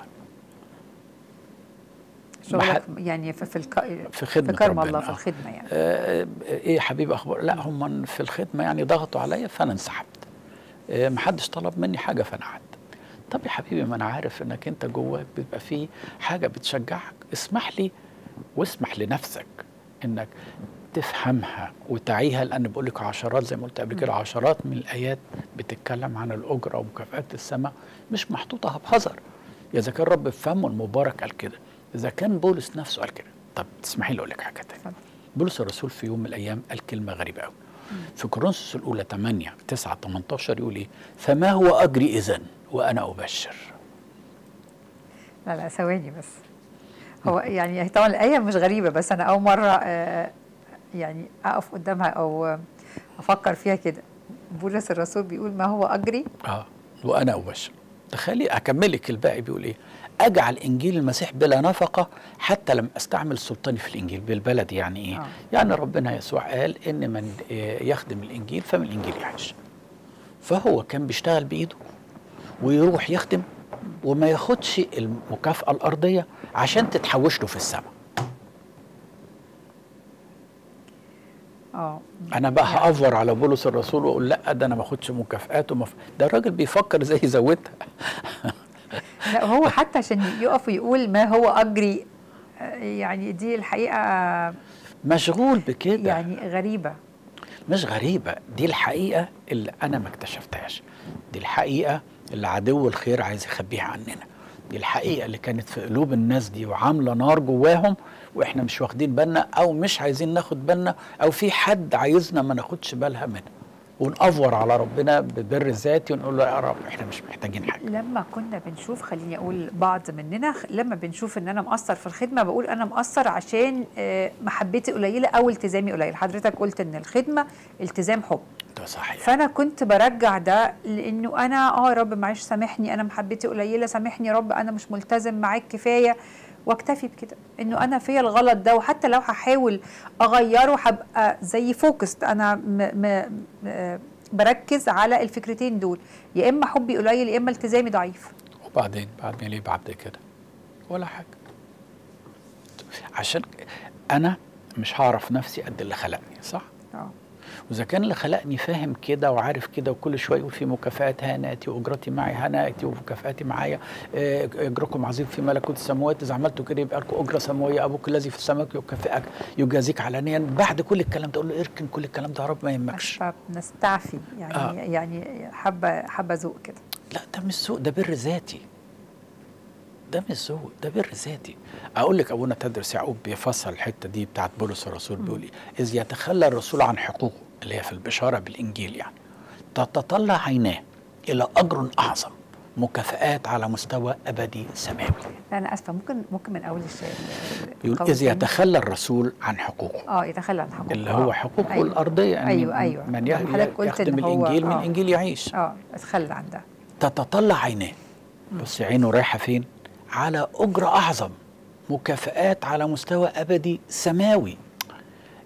شغلك محل- يعني في في, الك... في خدمة في كرم ربنا، الله في آه. الخدمه يعني آه، ايه يا حبيبي اخبار لا هم في الخدمه يعني ضغطوا عليا فانا انسحبت آه، محدش طلب مني حاجه فانا قعدت طب يا حبيبي ما انا عارف انك انت جواك بيبقى في حاجه بتشجعك اسمح لي واسمح لنفسك انك تفهمها وتعيها لان بقول لك عشرات زي ما قلت قبل كده عشرات من الايات بتتكلم عن الاجره ومكافئات السماء مش محطوطه بحذر اذا كان رب بفهمه المبارك قال كده اذا كان بولس نفسه قال كده طب تسمحي لي اقول لك حاجه تانية اتفضل. بولس الرسول في يوم من الايام قال كلمه غريبه قوي في كورنثوس الاولى 8 9 18 يقول ايه فما هو اجري اذا وانا ابشر لا لا ثواني بس هو يعني هي طبعا الآية مش غريبة بس أنا أول مرة آه، يعني أقف قدامها أو آه، أفكر فيها كده بولس الرسول بيقول ما هو أجري اه وانا ابشر تخيلي اكمل لك الباقي بيقول ايه اجعل انجيل المسيح بلا نفقه حتى لم استعمل سلطاني في الانجيل بالبلد يعني ايه آه. يعني ربنا يسوع قال ان من آه، يخدم الانجيل فمن الانجيل يعيش فهو كان بيشتغل بايده ويروح يخدم وما ياخدش المكافاه الارضيه عشان تتحوش له في السماء اه انا بقى هافور على بولس الرسول واقول لا ده انا ما اخدش مكافآت ومف... ده الراجل بيفكر ازاي يزودها لا هو حتى عشان يقف ويقول ما هو أجري آه، يعني دي الحقيقة مشغول بكده يعني غريبة مش غريبة دي الحقيقة اللي أنا ما اكتشفتهاش دي الحقيقة اللي عدو الخير عايز يخبيها عننا دي الحقيقة اللي كانت في قلوب الناس دي وعاملة نار جواهم وإحنا مش واخدين بالنا أو مش عايزين ناخد بالنا أو في حد عايزنا ما ناخدش بالها منها ونأفور على ربنا ببر ذاتي ونقول له يا رب إحنا مش محتاجين حاجة لما كنا بنشوف خليني اقول بعض مننا خ- لما بنشوف ان انا مقصر في الخدمه بقول انا مقصر عشان آه، محبتي قليله او التزامي قليل حضرتك قلت ان الخدمه التزام حب ده صحيح فانا كنت برجع ده لانه انا اه يا رب معلش سامحني انا محبتي قليله سامحني يا رب انا مش ملتزم معاك كفايه واكتفي بكده انه انا فيا الغلط ده وحتى لو هحاول اغيره هبقى زي فوكست انا م م م بركز على الفكرتين دول يا اما حبي قليل يا اما التزامي ضعيف وبعدين بعدين ليه بعد كده ولا حاجة عشان أنا مش هعرف نفسي قد اللي خلقني صح؟ اه واذا كان اللي خلقني فاهم كده وعارف كده وكل شويه يقول في مكافآت هناتي واجرتي معي هناتي ومكافآتي معايا آه، اجركم عظيم في ملكوت السماوات اذا عملتوا كده يبقى لكم اجره سماويه ابوك الذي في السماوات يكافئك يجازيك علانيا بعد كل الكلام ده اقول له اركن كل الكلام ده يا رب ما يهمكش فبنستعفي يعني آه. يعني حبه حبه ذوق كده لا ده مش سوء ده بر ذاتي ده مش سوء ده بر ذاتي اقول لك ابونا تدرس يعقوب بيفسر الحته دي بتاعت بولس الرسول بيقول ايه اذ يتخلى الرسول عن حقوقه اللي هي في البشاره بالانجيل يعني تتطلع عيناه الى اجر اعظم مكافآت على مستوى ابدي سماوي لا انا اسفه ممكن ممكن من اول الشيء يقول اذ يتخلى الرسول عن حقوقه اه يتخلى عن حقوقه اللي هو آه. حقوقه أيوة. الارضيه يعني ايوه ايوه من يه- حضرتك قلت يخدم إن هو- الانجيل من آه. الانجيل يعيش اه اتخلى عن ده تتطلع عيناه بص عينه رايحه فين على اجر اعظم مكافآت على مستوى ابدي سماوي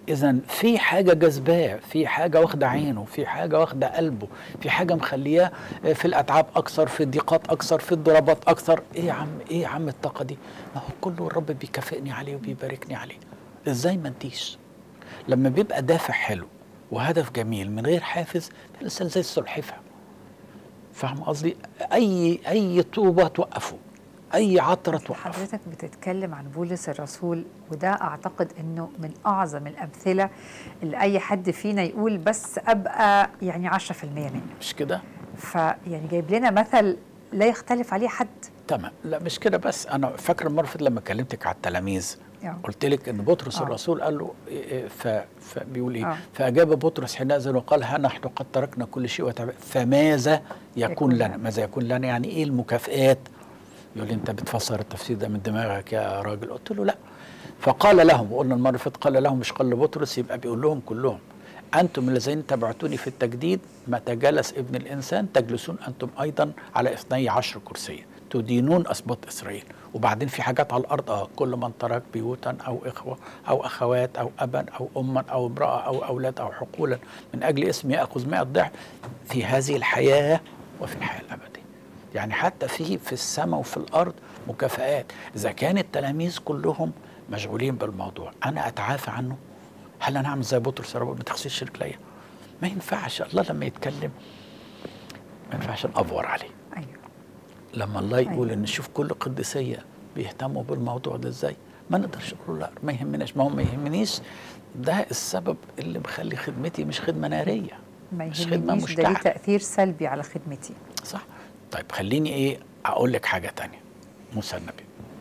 اذا في حاجه جذباه في حاجه واخده عينه في حاجه واخده قلبه في حاجه مخلياه في الاتعاب اكثر في الضيقات اكثر في الضربات اكثر ايه يا عم ايه يا عم الطاقه دي ما هو كله الرب بيكافئني عليه وبيباركني عليه ازاي ما انتيش لما بيبقى دافع حلو وهدف جميل من غير حافز الانسان زي السلحفه فاهم قصدي اي اي طوبه توقفه اي عطره توقفه حضرتك بتتكلم عن بولس الرسول وده اعتقد انه من اعظم الامثله اللي اي حد فينا يقول بس ابقى يعني 10% منه مش كده فيعني جايب لنا مثل لا يختلف عليه حد تمام لا مش كده بس انا فاكر المره اللي لما كلمتك على التلاميذ آه. قلت لك ان بطرس آه. الرسول قال له إيه إيه ف فبيقول ايه آه. فاجاب بطرس حينئذ وقال ها نحن قد تركنا كل شيء وتبع فماذا يكون, يكون لنا لنا. ماذا يكون لنا يعني ايه المكافئات يقول لي انت بتفسر التفسير ده من دماغك يا راجل قلت له لا فقال لهم وقلنا المره اللي فاتت قال لهم مش قال لبطرس يبقى بيقول لهم كلهم انتم الذين تبعتوني في التجديد متى جلس ابن الانسان تجلسون انتم ايضا على اثني عشر كرسيا تدينون اسباط اسرائيل وبعدين في حاجات على الارض اه كل من ترك بيوتا او اخوه او اخوات او ابا او اما او امراه او اولاد او حقولا من اجل اسمي ياخذ 100 ضعف في هذه الحياه وفي الحياه الابديه يعني حتى في في السماء وفي الارض مكافآت اذا كان التلاميذ كلهم مشغولين بالموضوع انا اتعافى عنه هل انا اعمل زي بطرس يا رب ما تغسلش رجليا ما ينفعش الله لما يتكلم ما ينفعش نأفور عليه ايوه لما الله يقول أيوة. ان شوف كل قديسيه بيهتموا بالموضوع ده ازاي ما نقدرش نقول لا ما يهمناش ما هو ما يهمنيش ده السبب اللي مخلي خدمتي مش خدمه ناريه ما مش خدمه يهمنيش ده ليه مشتعله تاثير سلبي على خدمتي صح طيب خليني ايه اقول لك حاجه تانية موسى النبي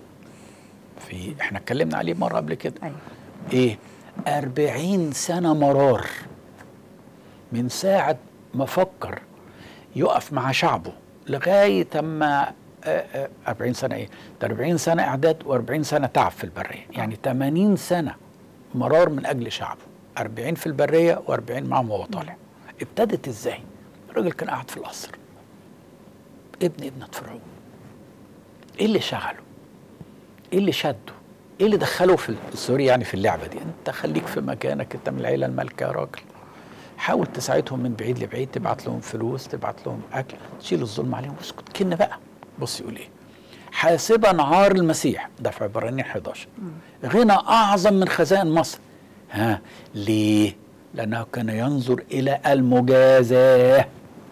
في احنا اتكلمنا عليه مره قبل كده ايوه ايه أربعين سنة مرار من ساعة ما فكر يقف مع شعبه لغاية أما أربعين سنة إيه؟ ده أربعين سنة إعداد وأربعين سنة تعب في البرية يعني تمانين سنة مرار من أجل شعبه أربعين في البرية وأربعين معهم وهو طالع ابتدت إزاي؟ الراجل كان قاعد في القصر ابن ابنة فرعون إيه اللي شغله؟ ايه اللي شده؟ ايه اللي دخله في سوري يعني في اللعبه دي؟ انت خليك في مكانك انت من العيله المالكه يا راجل. حاول تساعدهم من بعيد لبعيد تبعت لهم فلوس تبعت لهم اكل تشيل الظلم عليهم واسكت كن بقى بص يقول ايه؟ حاسبا عار المسيح ده في عبرانيين 11 غنى اعظم من خزائن مصر ها ليه؟ لانه كان ينظر الى المجازاه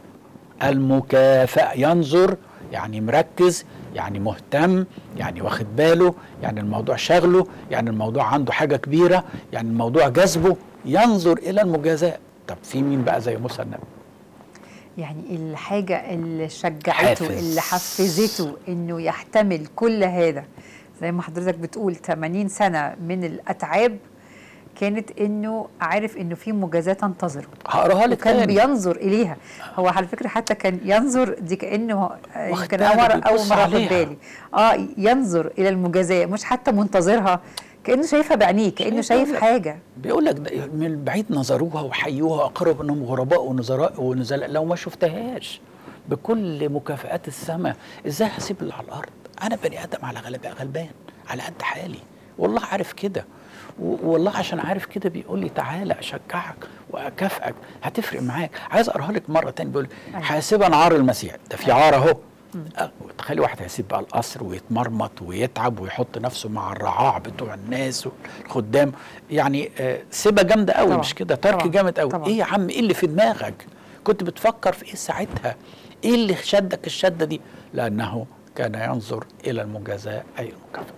المكافأة ينظر يعني مركز يعني مهتم يعني واخد باله يعني الموضوع شغله يعني الموضوع عنده حاجة كبيرة يعني الموضوع جذبه ينظر إلى المجازاة طب في مين بقى زي موسى النبي يعني الحاجة اللي شجعته حافز. اللي حفزته انه يحتمل كل هذا زي ما حضرتك بتقول 80 سنة من الأتعاب كانت انه عارف انه في مجازاة تنتظره هقراها لك وكان تاني بينظر اليها هو على فكره حتى كان ينظر دي كانه آه، واخد يمكن باله، اول مره بيبص اول مره اخد عليها. بالي اه ينظر الى المجازاه مش حتى منتظرها كانه شايفها بعينيه كانه شايف شايف بيقول لك- حاجه بيقول لك ده من بعيد نظروها وحيوها وأقرب أنهم غرباء ونزراء ونزلاء لو ما شفتهاش بكل مكافآت السماء ازاي هسيب اللي على الارض انا بني ادم على غلبان غلبان على قد حالي والله عارف كده و- والله عشان عارف كده بيقول لي تعالى اشجعك واكافئك هتفرق معاك عايز اقراها لك مره تاني بيقول أيوة. حاسبا عار المسيح ده في عار اهو أه، تخيل واحد هيسيب بقى القصر ويتمرمط ويتعب ويحط نفسه مع الرعاع بتوع الناس والخدام يعني آه، سيبه جامده قوي طبعا، مش كده ترك طبعا، جامد قوي طبعا. ايه يا عم ايه اللي في دماغك كنت بتفكر في ايه ساعتها ايه اللي شدك الشده دي لانه كان ينظر الى المجازاه اي المكافاه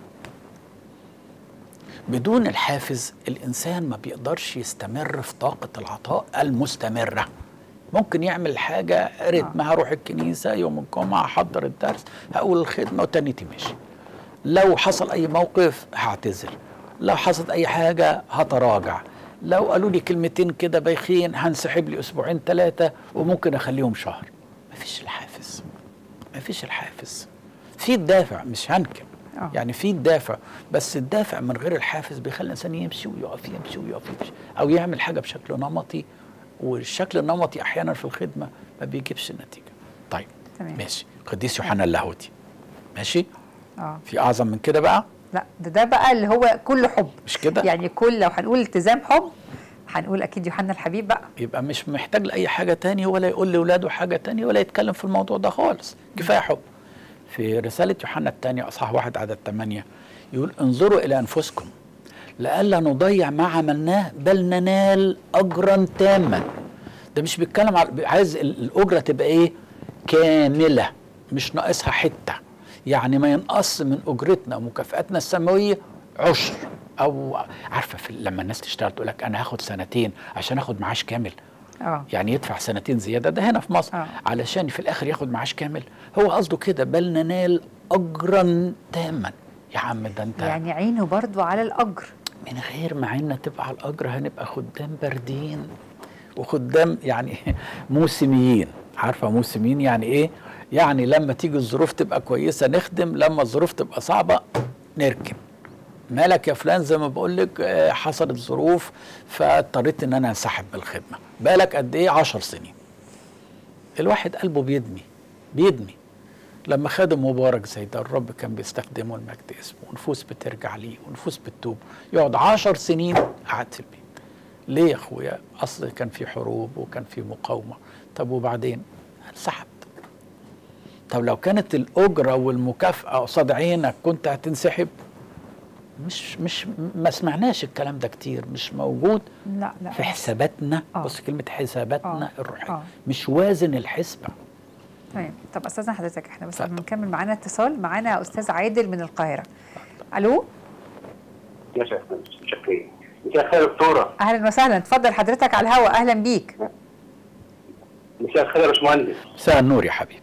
بدون الحافز الانسان ما بيقدرش يستمر في طاقه العطاء المستمره ممكن يعمل حاجه رتم هروح الكنيسه يوم الجمعه احضر الدرس هقول الخدمه وتانيتي ماشي لو حصل اي موقف هعتذر لو حصلت اي حاجه هتراجع لو قالوا لي كلمتين كده بايخين هنسحب لي اسبوعين ثلاثه وممكن اخليهم شهر مفيش الحافز مفيش الحافز في الدافع مش هنكر آه. يعني في الدافع بس الدافع من غير الحافز بيخلي الانسان يمشي ويقف يمشي ويقف يمشي او يعمل حاجه بشكل نمطي والشكل النمطي احيانا في الخدمه ما بيجيبش النتيجه طيب تمام. ماشي قديس يوحنا اللاهوتي ماشي اه في اعظم من كده بقى لا ده ده بقى اللي هو كله حب مش كده يعني كل لو هنقول التزام حب هنقول اكيد يوحنا الحبيب بقى يبقى مش محتاج لاي حاجه تاني ولا يقول لاولاده حاجه تانية ولا يتكلم في الموضوع ده خالص كفايه حب في رساله يوحنا الثانيه اصحاح واحد عدد ثمانية يقول انظروا الى انفسكم لئلا نضيع ما عملناه بل ننال اجرا تاما ده مش بيتكلم على عايز ال- الاجره تبقى ايه كامله مش ناقصها حته يعني ما ينقص من اجرتنا ومكافاتنا السماويه عشر او عارفه في لما الناس تشتغل تقول لك انا هاخد سنتين عشان اخد معاش كامل اه يعني يدفع سنتين زياده ده هنا في مصر آه. علشان في الاخر ياخد معاش كامل هو قصده كده بل ننال اجرا تاما يا عم ده انت يعني عينه برضو على الاجر من غير ما عيننا تبقى على الاجر هنبقى خدام باردين وخدام يعني موسميين عارفه موسميين يعني ايه يعني لما تيجي الظروف تبقى كويسه نخدم لما الظروف تبقى صعبه نركن مالك يا فلان زي ما بقول لك آه، حصلت ظروف فاضطريت ان انا انسحب من الخدمه بالك قد ايه عشر سنين الواحد قلبه بيدمي بيدمي لما خادم مبارك زي ده الرب كان بيستخدمه المجد اسمه ونفوس بترجع ليه ونفوس بتتوب يقعد عشر سنين قعد في البيت ليه يا اخويا اصل كان في حروب وكان في مقاومه طب وبعدين انسحبت طب لو كانت الاجره والمكافاه قصاد عينك كنت هتنسحب مش مش ما سمعناش الكلام ده كتير مش موجود لا لا في حساباتنا آه. بص كلمه حساباتنا آه. الروحيه آه. مش وازن الحسبه تمام طب استاذنا حضرتك احنا بس اتفضل. بنكمل معانا اتصال معانا استاذ عادل من القاهره الو يا شيخ شكرا مساء الخير يا دكتوره اهلا وسهلا اتفضل حضرتك على الهواء اهلا بيك مساء الخير يا باشمهندس مساء النور يا حبيبي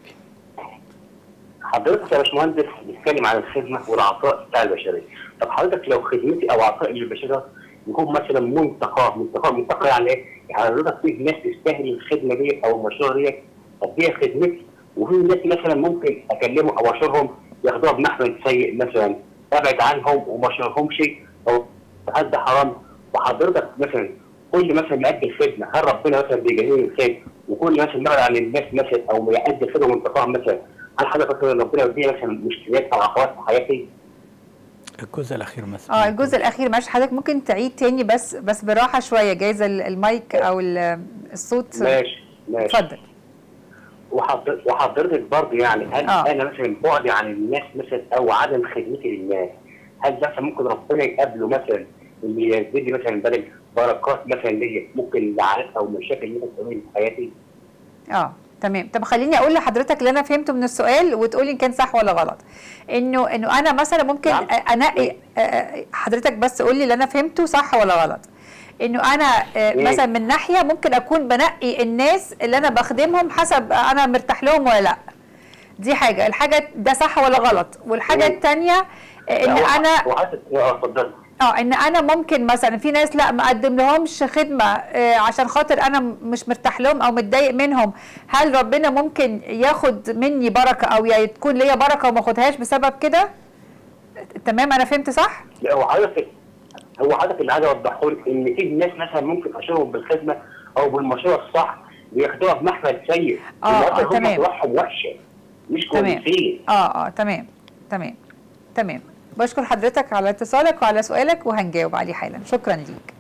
حضرتك يا باشمهندس بتتكلم عن الخدمه والعطاء بتاع البشريه طب حضرتك لو خدمتي او عطائي للبشريه يكون مثلا منتقى منتقى منتقى يعني ايه؟ يعني حضرتك في ناس تستاهل الخدمه دي او المشروع دي اديها خدمتي وفي ناس مثلا ممكن اكلمهم او اشورهم ياخدوها بمحمل سيء مثلا ابعد عنهم وما اشورهمش او هذا حرام وحضرتك مثلا كل مثلا يأدي الخدمه هل ربنا مثلا بيجازيني الخير وكل مثلا يبعد عن الناس مثلا او يأدي الخدمه منتقاها مثلا هل حضرتك مثلا ربنا بيديني مثلا مشكلات او عقبات في حياتي؟ الجزء الاخير مثلا اه الجزء الاخير معلش حضرتك ممكن تعيد تاني بس بس براحه شويه جايز ال- المايك او ال- الصوت ماشي ماشي اتفضل وحضر- وحضرتك برضه يعني هل آه. انا مثلا بعدي عن الناس مثلا او عدم خدمتي للناس هل ده مثلا ممكن ربنا يقابله مثلا اللي يزيد لي مثلا بدل بركات مثلا ليا ممكن لعنات او مشاكل مثلا تقابلني في حياتي اه تمام طب خليني اقول لحضرتك اللي انا فهمته من السؤال وتقولي ان كان صح ولا غلط انه انه انا مثلا ممكن نعم. أ- انقي آه، آه، حضرتك بس قولي اللي انا فهمته صح ولا غلط انه انا آه، إيه؟ مثلا من ناحيه ممكن اكون بنقي الناس اللي انا بخدمهم حسب انا مرتاح لهم ولا لا دي حاجه الحاجه ده صح ولا غلط والحاجه إيه؟ الثانيه ان لا، انا وحضرتك اه اتفضل اه ان انا ممكن مثلا في ناس لا ما اقدم لهمش خدمه آه عشان خاطر انا م- مش مرتاح لهم او متضايق منهم هل ربنا ممكن ياخد مني بركه او يا تكون ليا بركه وما اخدهاش بسبب كده تمام انا فهمت صح لا هو حضرتك هو حضرتك اللي عايز اوضحه لك ان في ناس مثلا ممكن اشورهم بالخدمه او بالمشروع الصح بياخدوها بمحمل سيء آه، إن آه، أصلاً هم تمام. روحهم وحشه مش تمام. كويسين اه اه تمام تمام تمام بشكر حضرتك على اتصالك وعلى سؤالك وهنجاوب عليه حالا شكرا ليك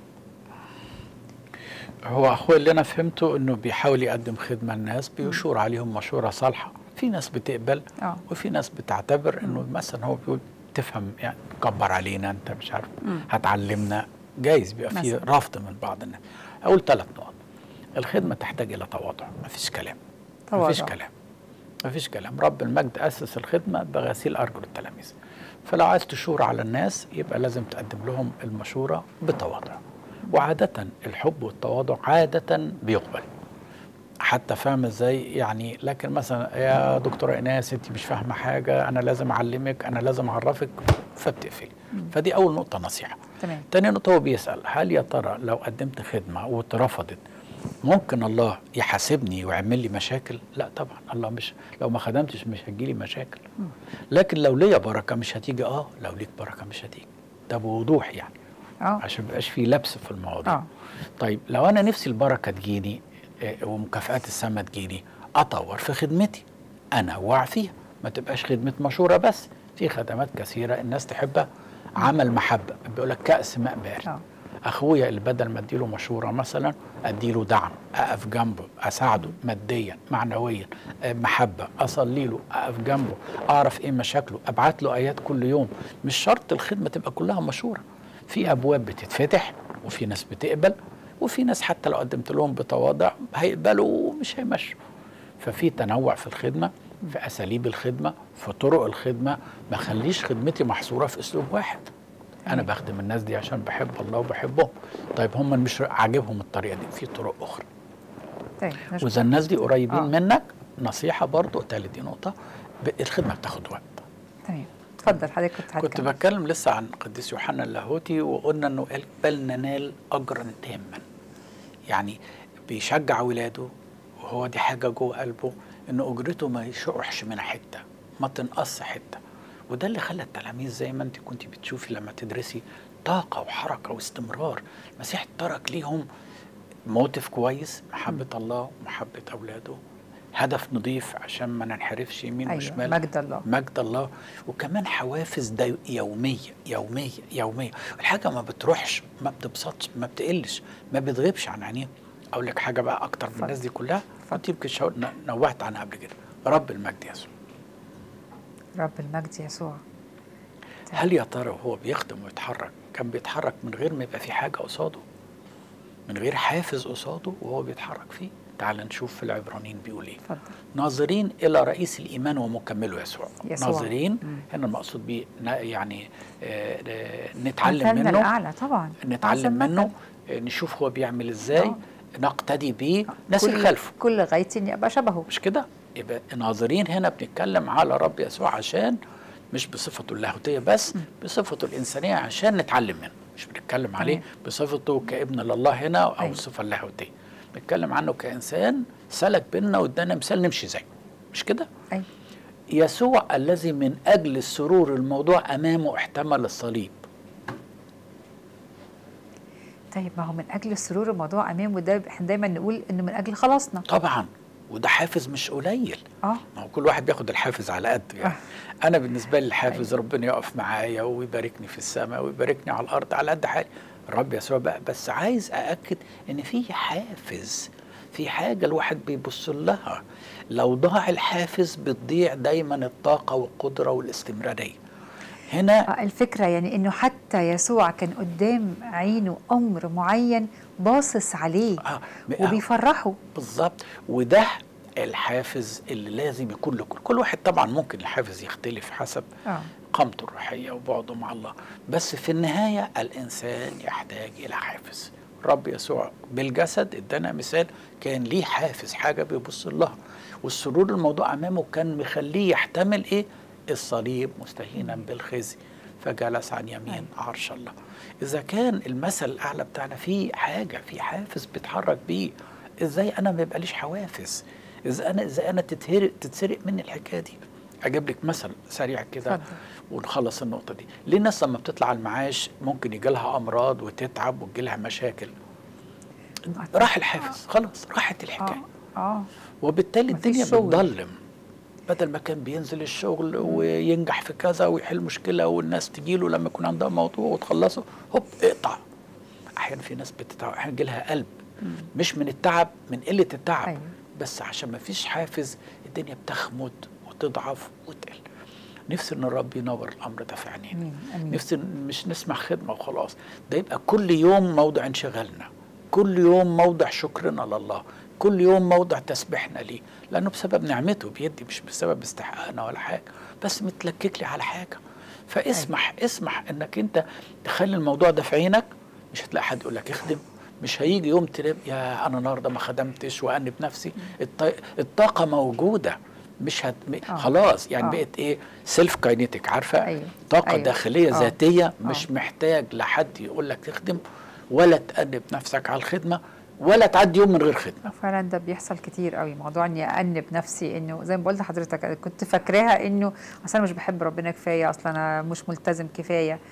هو اخويا اللي انا فهمته انه بيحاول يقدم خدمه للناس بيشور عليهم مشوره صالحه في ناس بتقبل اه وفي ناس بتعتبر انه مثلا هو بيقول تفهم يعني كبر علينا انت مش عارف هتعلمنا جايز بيبقى في مثلاً. رفض من بعض الناس اقول ثلاث نقط الخدمه تحتاج الى تواضع مفيش كلام مفيش تواضع. كلام مفيش كلام رب المجد اسس الخدمه بغسيل ارجل التلاميذ فلو عايز تشور على الناس يبقى لازم تقدم لهم المشوره بتواضع وعاده الحب والتواضع عاده بيقبل حتى فاهم ازاي يعني لكن مثلا يا دكتوره ايناس انت مش فاهمه حاجه انا لازم اعلمك انا لازم اعرفك فبتقفلي فدي اول نقطه نصيحه تمام تاني نقطة هو بيسأل هل يا ترى لو قدمت خدمة واترفضت ممكن الله يحاسبني ويعمل لي مشاكل؟ لا طبعا الله مش لو ما خدمتش مش هتجيلي مشاكل لكن لو ليا بركة مش هتيجي اه لو ليك بركة مش هتيجي ده بوضوح يعني اه عشان ميبقاش في لبس في المواضيع اه طيب لو انا نفسي البركة تجيني آه، ومكافآت السما تجيني اطور في خدمتي انوع فيها ما تبقاش خدمة مشورة بس في خدمات كثيرة الناس تحبها عمل محبه بيقول لك كاس ماء بارد آه. اخويا اللي بدل ما اديله مشوره مثلا اديله دعم اقف جنبه اساعده ماديا معنويا آه، محبه اصلي له اقف جنبه اعرف ايه مشاكله ابعت له ايات كل يوم مش شرط الخدمه تبقى كلها مشوره في ابواب بتتفتح وفي ناس بتقبل وفي ناس حتى لو قدمت لهم بتواضع هيقبلوا ومش هيمشوا ففي تنوع في الخدمه في اساليب الخدمه في طرق الخدمه ما خليش خدمتي محصوره في اسلوب واحد انا تمام. بخدم الناس دي عشان بحب الله وبحبهم طيب هم مش عاجبهم الطريقه دي في طرق اخرى طيب نشكر. واذا الناس دي قريبين آه. آه. منك نصيحه برضو تالت دي نقطه ب- الخدمه بتاخد وقت تمام اتفضل حضرتك كنت كنت هتكمل. بتكلم لسه عن قديس يوحنا اللاهوتي وقلنا انه قال بل ننال اجرا تاما يعني بيشجع ولاده وهو دي حاجه جوه قلبه ان اجرته ما يشرحش من حته ما تنقص حته وده اللي خلى التلاميذ زي ما انت كنت بتشوفي لما تدرسي طاقه وحركه واستمرار المسيح ترك ليهم موتف كويس محبه الله ومحبه اولاده هدف نضيف عشان ما ننحرفش يمين أيوة، وشمال مجد الله. مجد الله وكمان حوافز دي يوميه يوميه يوميه الحاجه ما بتروحش ما بتبسطش ما بتقلش ما بتغيبش عن عينيهم اقول لك حاجه بقى اكتر من اتفضل. الناس دي كلها كنت يمكن شاور- ن- نوهت عنها قبل كده رب المجد يسوع رب المجد يسوع هل يا ترى وهو بيخدم ويتحرك كان بيتحرك من غير ما يبقى في حاجه قصاده من غير حافز قصاده وهو بيتحرك فيه تعال نشوف في العبرانيين بيقول ايه اتفضل ناظرين الى رئيس الايمان ومكمله يسوع, يسوع. ناظرين مم. هنا المقصود بيه ن- يعني آه، آه، نتعلم مثلنا منه الاعلى طبعا نتعلم أعظم منه مثل. آه، نشوف هو بيعمل ازاي آه. نقتدي بيه نسير كل- خلفه كل غاية اني ابقى شبهه مش كده يبقى ناظرين هنا بنتكلم على رب يسوع عشان مش بصفته اللاهوتيه بس بصفته الانسانيه عشان نتعلم منه مش بنتكلم عليه تمام. بصفته كابن لله هنا او أيوة. الصفه اللاهوتيه بنتكلم عنه كانسان سلك بينا وادانا مثال نمشي زيه مش كده اي يسوع الذي من اجل السرور الموضوع امامه احتمل الصليب طيب ما هو من اجل السرور الموضوع امامه ده احنا دايما نقول انه من اجل خلاصنا طبعا وده حافز مش قليل اه ما هو كل واحد بياخد الحافز على قده يعني انا بالنسبه لي الحافز ربنا يقف معايا ويباركني في السماء ويباركني على الارض على قد حالي الرب يسوع بقى بس عايز ااكد ان في حافز في حاجه الواحد بيبص لها لو ضاع الحافز بتضيع دايما الطاقه والقدره والاستمراريه هنا آه، الفكرة يعني انه حتى يسوع كان قدام عينه امر معين باصص عليه آه، وبيفرحه بالظبط وده الحافز اللي لازم يكون لكل كل واحد طبعا ممكن الحافز يختلف حسب اه قامته الروحيه وبعده مع الله بس في النهايه الانسان يحتاج الى حافز رب يسوع بالجسد ادانا مثال كان ليه حافز حاجه بيبص لها والسرور الموضوع امامه كان مخليه يحتمل ايه الصليب مستهينا بالخزي فجلس عن يمين عرش الله اذا كان المثل الاعلى بتاعنا فيه حاجه في حافز بيتحرك بيه ازاي انا ما يبقاليش حوافز اذا انا اذا انا تتهرق تتسرق مني الحكايه دي اجيب لك مثل سريع كده اتفضل. ونخلص النقطه دي ليه الناس لما بتطلع على المعاش ممكن يجي لها امراض وتتعب وتجي لها مشاكل راح الحافز خلاص راحت الحكايه اه اه وبالتالي مفيش الدنيا شغل. بتضلم بدل ما كان بينزل الشغل وينجح في كذا ويحل مشكله والناس تجيله لما يكون عندها موضوع وتخلصه هوب اقطع احيانا في ناس بتتعب احيانا يجي لها قلب مش من التعب من قله التعب أيوة. بس عشان ما فيش حافز الدنيا بتخمد وتضعف وتقل نفسي ان الرب ينور الامر ده في عينينا امين امين نفسي مش نسمع خدمة وخلاص ده يبقى كل يوم موضع انشغالنا كل يوم موضع شكرنا لله كل يوم موضع تسبيحنا ليه لأنه بسبب نعمته بيدي مش بسبب استحقاقنا ولا حاجة بس متلكك لي على حاجة فاسمح اسمح انك انت تخلي الموضوع ده في عينك مش هتلاقي حد يقول لك اخدم مش هيجي يوم تلاقي يا انا النهارده ما خدمتش وانب نفسي الط- الطاقه موجوده مش هت... آه. خلاص يعني آه. بقت ايه سيلف كاينيتيك عارفه أيوة. طاقه أيوة. داخليه آه. ذاتيه آه. مش محتاج لحد يقول لك تخدم ولا تأنب نفسك على الخدمه ولا تعدي يوم من غير خدمه فعلا ده بيحصل كتير قوي موضوع اني انب نفسي انه زي ما قلت لحضرتك أنا كنت فاكراها انه اصل انا مش بحب ربنا كفايه اصلا انا مش ملتزم كفايه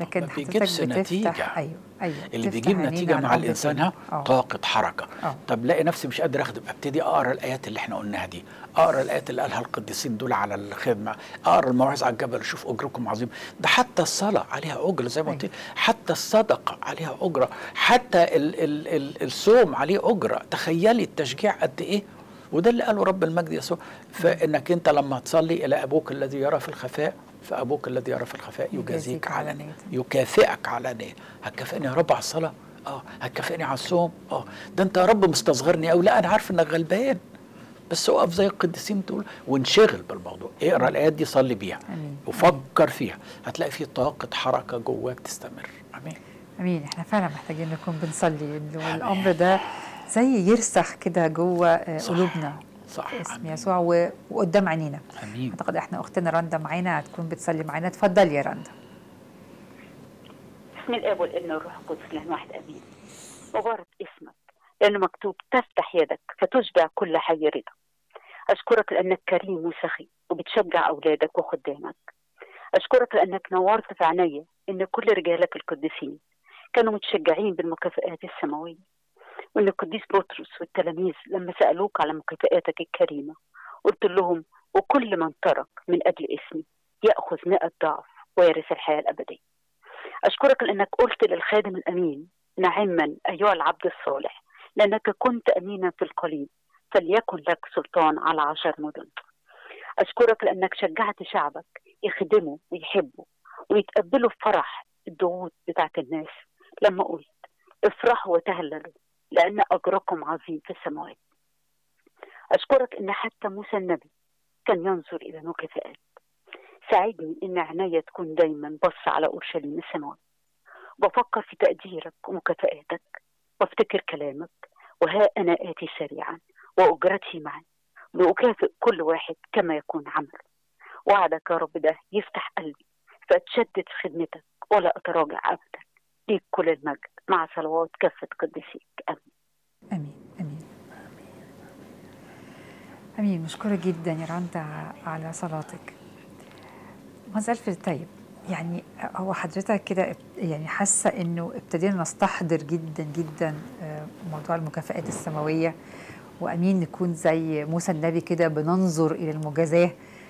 لكن ما حضرتك بيجيبش بتفتح- نتيجة. ايوه ايوه اللي بتفتح بيجيب عينينا نتيجه على مع الأمر الانسان كله. ها آه. طاقه حركه آه. طب لاقي نفسي مش قادر اخدم ابتدي اقرا الايات اللي احنا قلناها دي اقرا الايات اللي قالها القديسين دول على الخدمه اقرا المواعظ على الجبل اشوف اجركم عظيم ده حتى الصلاه عليها اجر زي ما قلت أيوة. حتى الصدقه عليها اجره حتى ال ال ال الصوم عليه اجره تخيلي التشجيع قد ايه وده اللي قاله رب المجد يسوع فانك انت لما تصلي الى ابوك الذي يرى في الخفاء فابوك الذي يرى في الخفاء يجازيك يجازيك علانيه علانية. يكافئك علانيه هتكافئني يا رب على الصلاه اه هتكافئني على الصوم اه ده انت يا رب مستصغرني قوي لا انا عارف انك غلبان بس اقف زي القديسين تقول وانشغل بالموضوع اقرا الايات دي صلي بيها آمين. وفكر فيها هتلاقي في طاقه حركه جواك تستمر امين امين احنا فعلا محتاجين نكون بنصلي إنه الامر ده زي يرسخ كده جوه آه، صح. قلوبنا صح اسم امين يسوع و- وقدام عينينا امين اعتقد احنا اختنا رندا معانا هتكون بتصلي معانا اتفضلي يا رندا بسم الاب والابن والروح القدس لان واحد امين مبارك اسمك لانه مكتوب تفتح يدك فتشبع كل حي رضا اشكرك لانك كريم وسخي وبتشجع اولادك وخدامك اشكرك لانك نورت في عينيا ان كل رجالك القديسين كانوا متشجعين بالمكافئات السماويه وان القديس بطرس والتلاميذ لما سالوك على مكافئاتك الكريمه قلت لهم وكل من ترك من اجل اسمي ياخذ مئة ضعف ويرث الحياه الابديه أشكرك لأنك قلت للخادم الأمين نعما أيها العبد الصالح لأنك كنت أمينا في القليل فليكن لك سلطان على عشر مدن أشكرك لأنك شجعت شعبك يخدموا ويحبوا ويتقبلوا بفرح الضغوط بتاعت الناس لما قلت افرحوا وتهللوا لأن أجركم عظيم في السماوات أشكرك إن حتى موسى النبي كان ينظر إلى مكافآت ساعدني إن عناية تكون دايما بص على أورشليم السماوات بفكر في تقديرك ومكافآتك وافتكر كلامك وها أنا آتي سريعا وأجرتي معي لأكافئ كل واحد كما يكون عمله وعدك يا رب ده يفتح قلبي فأتشدد في خدمتك ولا أتراجع أبدا ليك كل المجد مع صلوات كافة قديسيك آمين امين امين امين مشكوره جدا يا رندا على صلاتك مازال في الطيب يعني هو حضرتك كده اب- يعني حاسه انه ابتدينا نستحضر جدا جدا آه، موضوع المكافآت السماويه وامين نكون زي موسى النبي كده بننظر الى المجازاه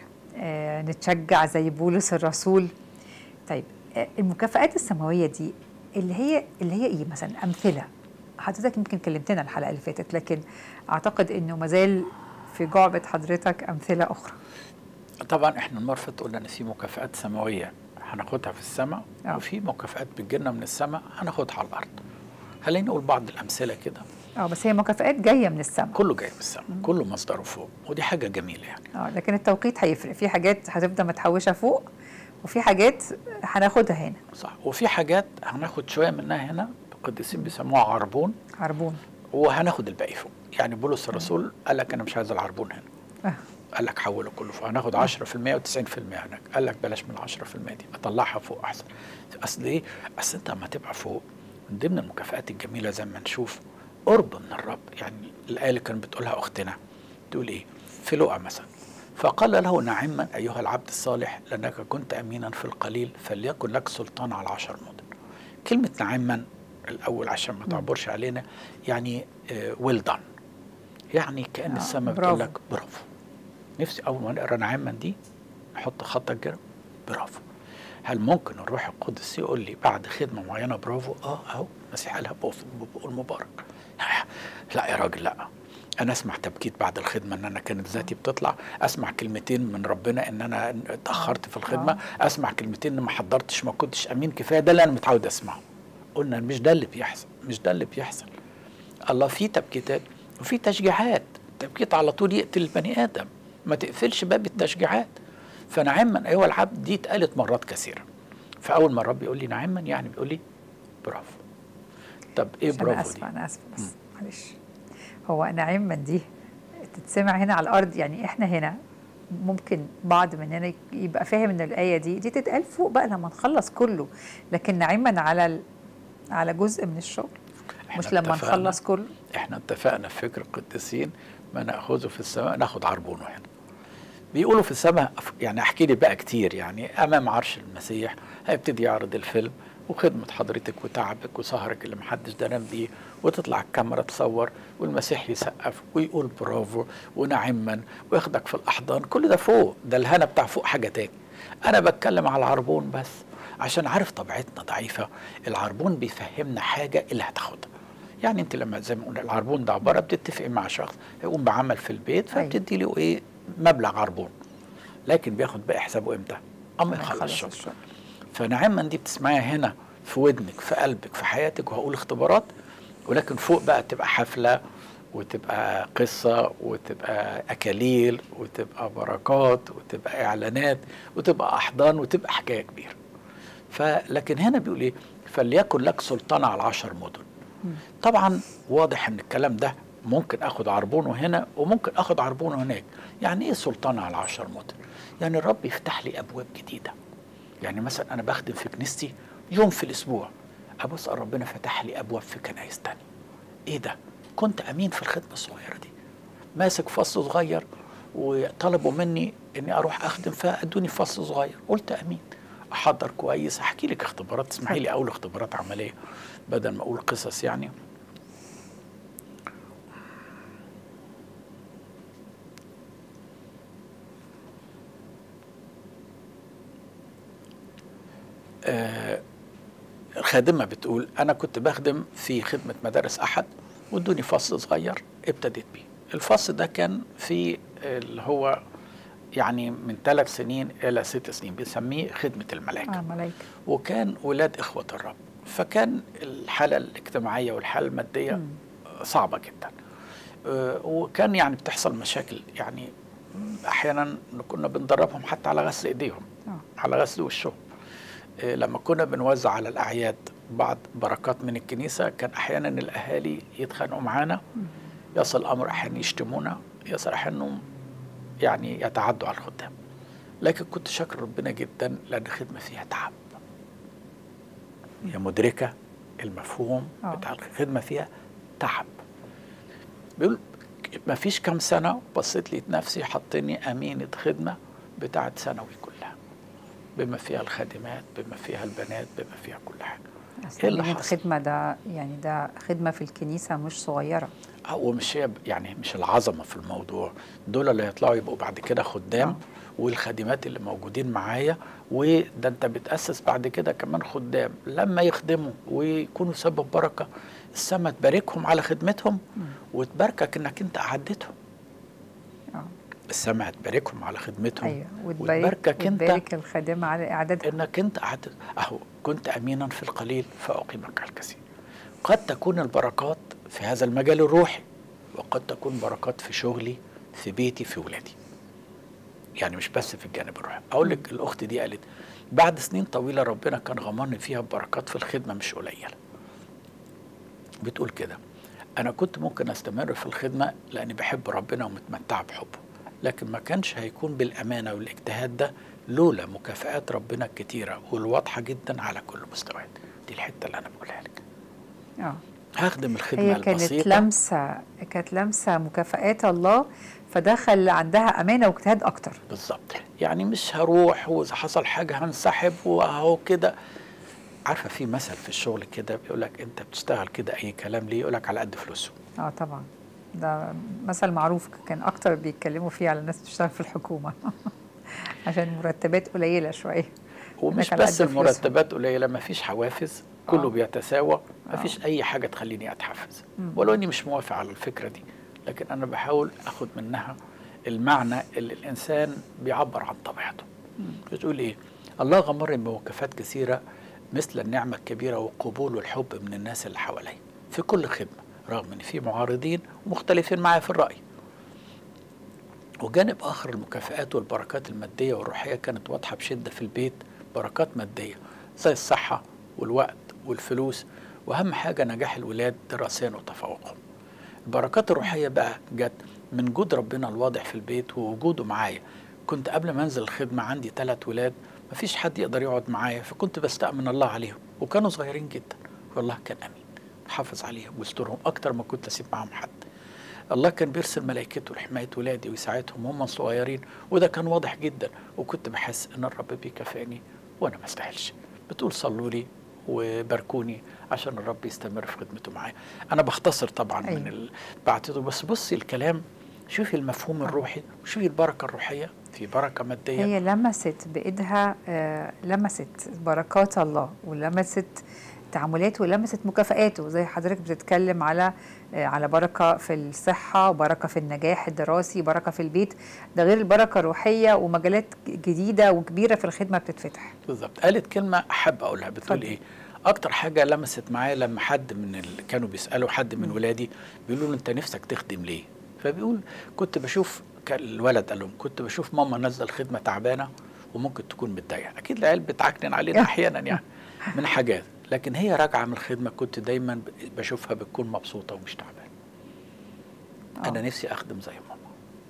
آه، نتشجع زي بولس الرسول طيب آه، المكافآت السماويه دي اللي هي اللي هي ايه مثلا امثله حضرتك يمكن كلمتنا الحلقه اللي فاتت لكن اعتقد انه مازال في جعبه حضرتك امثله اخرى طبعا احنا المره اللي فاتت قلنا ان في مكافآت سماويه هناخدها في السماء آه. وفي مكافآت بتجيلنا من السماء هناخدها على الارض خلينا نقول بعض الامثله كده اه بس هي مكافآت جايه من السماء كله جاي من السماء كله مصدره فوق ودي حاجه جميله يعني اه لكن التوقيت هيفرق في حاجات هتفضل متحوشه فوق وفي حاجات هناخدها هنا صح وفي حاجات هناخد شويه منها هنا القديسين بيسموها عربون عربون وهناخد الباقي فوق يعني بولس الرسول قال لك انا مش عايز العربون هنا آه. قال لك حوله كله فوق هناخد 10% و90% هناك قال لك بلاش من 10% دي اطلعها فوق احسن اصل ايه اصل انت لما تبقى فوق من ضمن المكافآت الجميله زي ما نشوف قرب من الرب يعني الايه اللي كانت بتقولها اختنا تقول ايه في لقا مثلا فقال له نعما ايها العبد الصالح لانك كنت امينا في القليل فليكن لك سلطان على عشر مدن كلمه نعما الاول عشان ما تعبرش علينا يعني ويل دان يعني كان آه، السماء برافو. بتقول لك برافو نفسي اول ما نقرا نعما دي نحط خطك كده برافو هل ممكن الروح القدس يقول لي بعد خدمه معينه برافو اه اهو المسيح قالها بوص- بقول مبارك لا يا راجل لا انا اسمع تبكيت بعد الخدمه ان انا كانت ذاتي بتطلع اسمع كلمتين من ربنا ان انا اتاخرت في الخدمه اسمع كلمتين ان ما حضرتش ما كنتش امين كفايه ده اللي انا متعود اسمعه قلنا مش ده اللي بيحصل مش ده اللي بيحصل الله في تبكيتات وفي تشجيعات التبكيت على طول يقتل البني ادم ما تقفلش باب التشجيعات فنعما ايها العبد دي اتقالت مرات كثيره فاول ما الرب يقول لي نعما يعني بيقول لي برافو طب ايه عشان انا برافو دي اسفه انا اسفه بس معلش هو نعما دي تتسمع هنا على الارض يعني احنا هنا ممكن بعض مننا يبقى فاهم ان الايه دي دي تتقال فوق بقى لما نخلص كله لكن نعما على ال- على جزء من الشغل إحنا مش لما اتفقنا- نخلص كله احنا اتفقنا في فكر القديسين ما ناخذه في السماء ناخد عربونه هنا بيقولوا في السماء يعني احكي لي بقى كتير يعني امام عرش المسيح هيبتدي يعرض الفيلم وخدمة حضرتك وتعبك وسهرك اللي محدش درام بيه وتطلع الكاميرا تصور والمسيح يسقف ويقول برافو ونعما وياخدك في الأحضان كل ده فوق ده الهنا بتاع فوق حاجة تاني أنا بتكلم على العربون بس عشان عارف طبيعتنا ضعيفة العربون بيفهمنا حاجة اللي هتاخدها يعني انت لما زي ما قلنا العربون ده عباره بتتفقي مع شخص يقوم بعمل في البيت أيوة. فبتدي له ايه مبلغ عربون لكن بياخد بقى حسابه امتى؟ اما يخلص خلص الشغل الشغل. فنعما دي بتسمعيها هنا في ودنك في قلبك في حياتك وهقول اختبارات ولكن فوق بقى تبقى حفله وتبقى قصه وتبقى اكاليل وتبقى بركات وتبقى اعلانات وتبقى احضان وتبقى حكايه كبيره فلكن هنا بيقول ايه فليكن لك سلطان على العشر مدن طبعا واضح ان الكلام ده ممكن اخد عربونه هنا وممكن اخد عربونه هناك يعني ايه سلطان على العشر مدن يعني الرب يفتح لي ابواب جديده يعني مثلا انا بخدم في كنيستي يوم في الاسبوع ابص ربنا فتح لي ابواب في كنايس تانية ايه ده كنت امين في الخدمه الصغيره دي ماسك فصل صغير وطلبوا مني اني اروح اخدم فادوني فصل صغير قلت امين احضر كويس احكي لك اختبارات تسمحي لي اقول اختبارات عمليه بدل ما اقول قصص يعني آه، الخادمة بتقول أنا كنت بخدم في خدمة مدارس أحد وادوني فصل صغير ابتديت بيه الفصل ده كان في اللي هو يعني من ثلاث سنين إلى ست سنين بنسميه خدمة الملائكة اه ملايكه وكان ولاد إخوة الرب فكان الحالة الاجتماعية والحالة المادية صعبة جدا آه، وكان يعني بتحصل مشاكل يعني أحيانا كنا بندربهم حتى على غسل إيديهم آه. على غسل وشهم آه، لما كنا بنوزع على الأعياد بعض بركات من الكنيسة كان أحيانا الأهالي يتخانقوا معانا يصل الأمر أحيانا يشتمونا يصل أحيانا يعني يتعدوا على الخدام لكن كنت شاكر ربنا جدا لأن الخدمة فيها تعب هي مدركة المفهوم آه. بتاع الخدمة فيها تعب بيقول ما فيش كام سنة بصيت لقيت نفسي حطني أمينة خدمة بتاعت ثانوي كلها بما فيها الخادمات بما فيها البنات بما فيها كل حاجة أصل إيه اللي أمينة حصل؟ خدمه ده يعني ده خدمه في الكنيسه مش صغيره آه، ومش هي يعني مش العظمه في الموضوع دول اللي هيطلعوا يبقوا بعد كده خدام آه. والخادمات اللي موجودين معايا وده انت بتاسس بعد كده كمان خدام لما يخدموا ويكونوا سبب بركه السماء تباركهم على خدمتهم وتباركك انك انت اعدتهم اه السماء تباركهم على خدمتهم ايوه وتباركك انت وتبارك الخادمه على اعدادها انك انت قعدت اهو كنت امينا في القليل فاقيمك على الكثير قد تكون البركات في هذا المجال الروحي وقد تكون بركات في شغلي في بيتي في ولادي يعني مش بس في الجانب الروحي اقول لك الاخت دي قالت بعد سنين طويله ربنا كان غمرني فيها ببركات في الخدمه مش قليله بتقول كده انا كنت ممكن استمر في الخدمه لاني بحب ربنا ومتمتعه بحبه لكن ما كانش هيكون بالامانه والاجتهاد ده لولا مكافآت ربنا الكتيره والواضحه جدا على كل المستويات دي الحته اللي انا بقولها لك اه هخدم الخدمه هي كانت البسيطه لمسه كانت لمسه مكافآت الله فدخل عندها امانه واجتهاد اكتر بالظبط يعني مش هروح واذا حصل حاجه هنسحب واهو كده عارفه في مثل في الشغل كده بيقول لك انت بتشتغل كده اي كلام ليه يقول لك على قد فلوسه اه طبعا ده مثل معروف كان اكتر بيتكلموا فيه على الناس بتشتغل في الحكومه عشان مرتبات قليله شويه ومش إنك على بس قد فلوسهم. المرتبات قليله ما فيش حوافز كله آه. بيتساوى ما فيش اي حاجه تخليني اتحفز ولو اني مش موافق على الفكره دي لكن انا بحاول اخد منها المعنى اللي الانسان بيعبر عن طبيعته بتقول ايه الله غمرني بموقفات كثيره مثل النعمه الكبيره والقبول والحب من الناس اللي حواليا في كل خدمه رغم ان في معارضين ومختلفين معايا في الراي وجانب آخر المكافآت والبركات المادية والروحية كانت واضحة بشدة في البيت بركات مادية زي الصحة والوقت والفلوس وأهم حاجة نجاح الولاد دراسيا وتفوقهم البركات الروحية بقى جت من جود ربنا الواضح في البيت ووجوده معايا كنت قبل ما انزل الخدمة عندي ثلاث ولاد مفيش حد يقدر يقعد معايا فكنت بستأمن الله عليهم وكانوا صغيرين جدا والله كان أمين حافظ عليهم واسترهم أكتر ما كنت أسيب معاهم حد الله كان بيرسل ملائكته لحماية ولادي ويساعدهم هم صغيرين وده كان واضح جدا وكنت بحس ان الرب بيكافئني وانا ما استاهلش بتقول صلوا لي وباركوني عشان الرب يستمر في خدمته معايا انا بختصر طبعا أيوة. من ال... بعتذر بس بصي الكلام شوفي المفهوم الروحي وشوفي البركه الروحيه في بركه ماديه هي لمست بايدها آه، لمست بركات الله ولمست تعاملاته ولمست مكافآته زي حضرتك بتتكلم على آه، على بركه في الصحه وبركه في النجاح الدراسي بركه في البيت ده غير البركه الروحيه ومجالات جديده وكبيره في الخدمه بتتفتح بالظبط قالت كلمه احب اقولها بتقول اتفضل. ايه اكتر حاجه لمست معايا لما حد من اللي كانوا بيسالوا حد من ولادي بيقولوا له انت نفسك تخدم ليه فبيقول كنت بشوف كان الولد قال لهم كنت بشوف ماما نازله الخدمه تعبانه وممكن تكون متضايقه اكيد العيال بتعكنن علينا احيانا يعني من حاجات لكن هي راجعه من الخدمه كنت دايما ب- بشوفها بتكون مبسوطه ومش تعبانه انا آه. نفسي اخدم زي ماما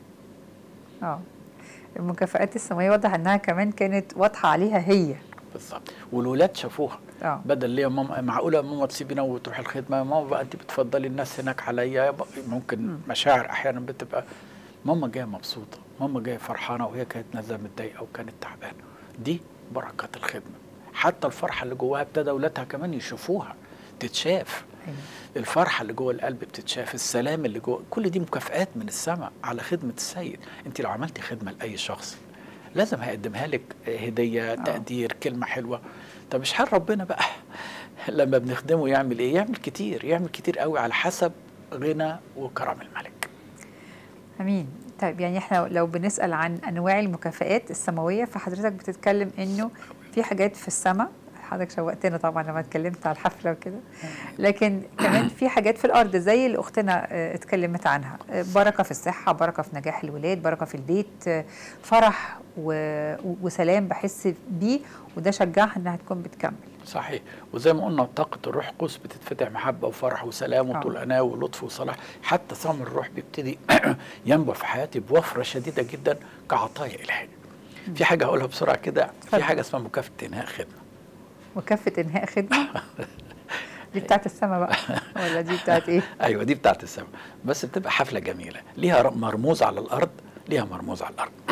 اه المكافآت السماويه واضح انها كمان كانت واضحه عليها هي بالظبط والولاد شافوها اه بدل ليه يا ماما معقوله يا ماما تسيبينا وتروحي الخدمه يا ماما بقى انت بتفضلي الناس هناك عليا يا بقى- ممكن مشاعر احيانا بتبقى ماما جايه مبسوطه ماما جايه فرحانه وهي كانت نازله متضايقه وكانت تعبانه دي بركات الخدمه حتى الفرحه اللي جواها ابتدى اولادها كمان يشوفوها تتشاف أيوة. الفرحه اللي جوه القلب بتتشاف السلام اللي جوه كل دي مكافآت من السماء على خدمه السيد انت لو عملتي خدمه لاي شخص لازم هيقدمها لك هديه تقدير كلمه حلوه طب مش حال ربنا بقى لما بنخدمه يعمل ايه يعمل كتير يعمل كتير قوي على حسب غنى وكرم الملك امين طيب يعني احنا لو بنسال عن انواع المكافآت السماويه فحضرتك بتتكلم انه في حاجات في السماء حضرتك شوقتنا طبعا لما اتكلمت على الحفله وكده لكن كمان في حاجات في الارض زي اللي اختنا آه، اتكلمت عنها آه، بركه في الصحه بركه في نجاح الولاد بركه في البيت آه، فرح و- و- وسلام بحس بيه وده شجعها انها تكون بتكمل صحيح وزي ما قلنا طاقة الروح القدس بتتفتح محبة وفرح وسلام آه. وطول أناة ولطف وصلاح حتى ثمر الروح بيبتدي ينبع في حياتي بوفرة شديدة جدا كعطايا إلهية في حاجة هقولها بسرعة كده اتفضل. في حاجة اسمها مكافأة إنهاء خدمة وكافه انهاء خدمه دي بتاعت السما بقى ولا دي بتاعت ايه؟ ايوه دي بتاعت السماء بس بتبقى حفله جميله ليها ر- مرموز على الارض ليها مرموز على الارض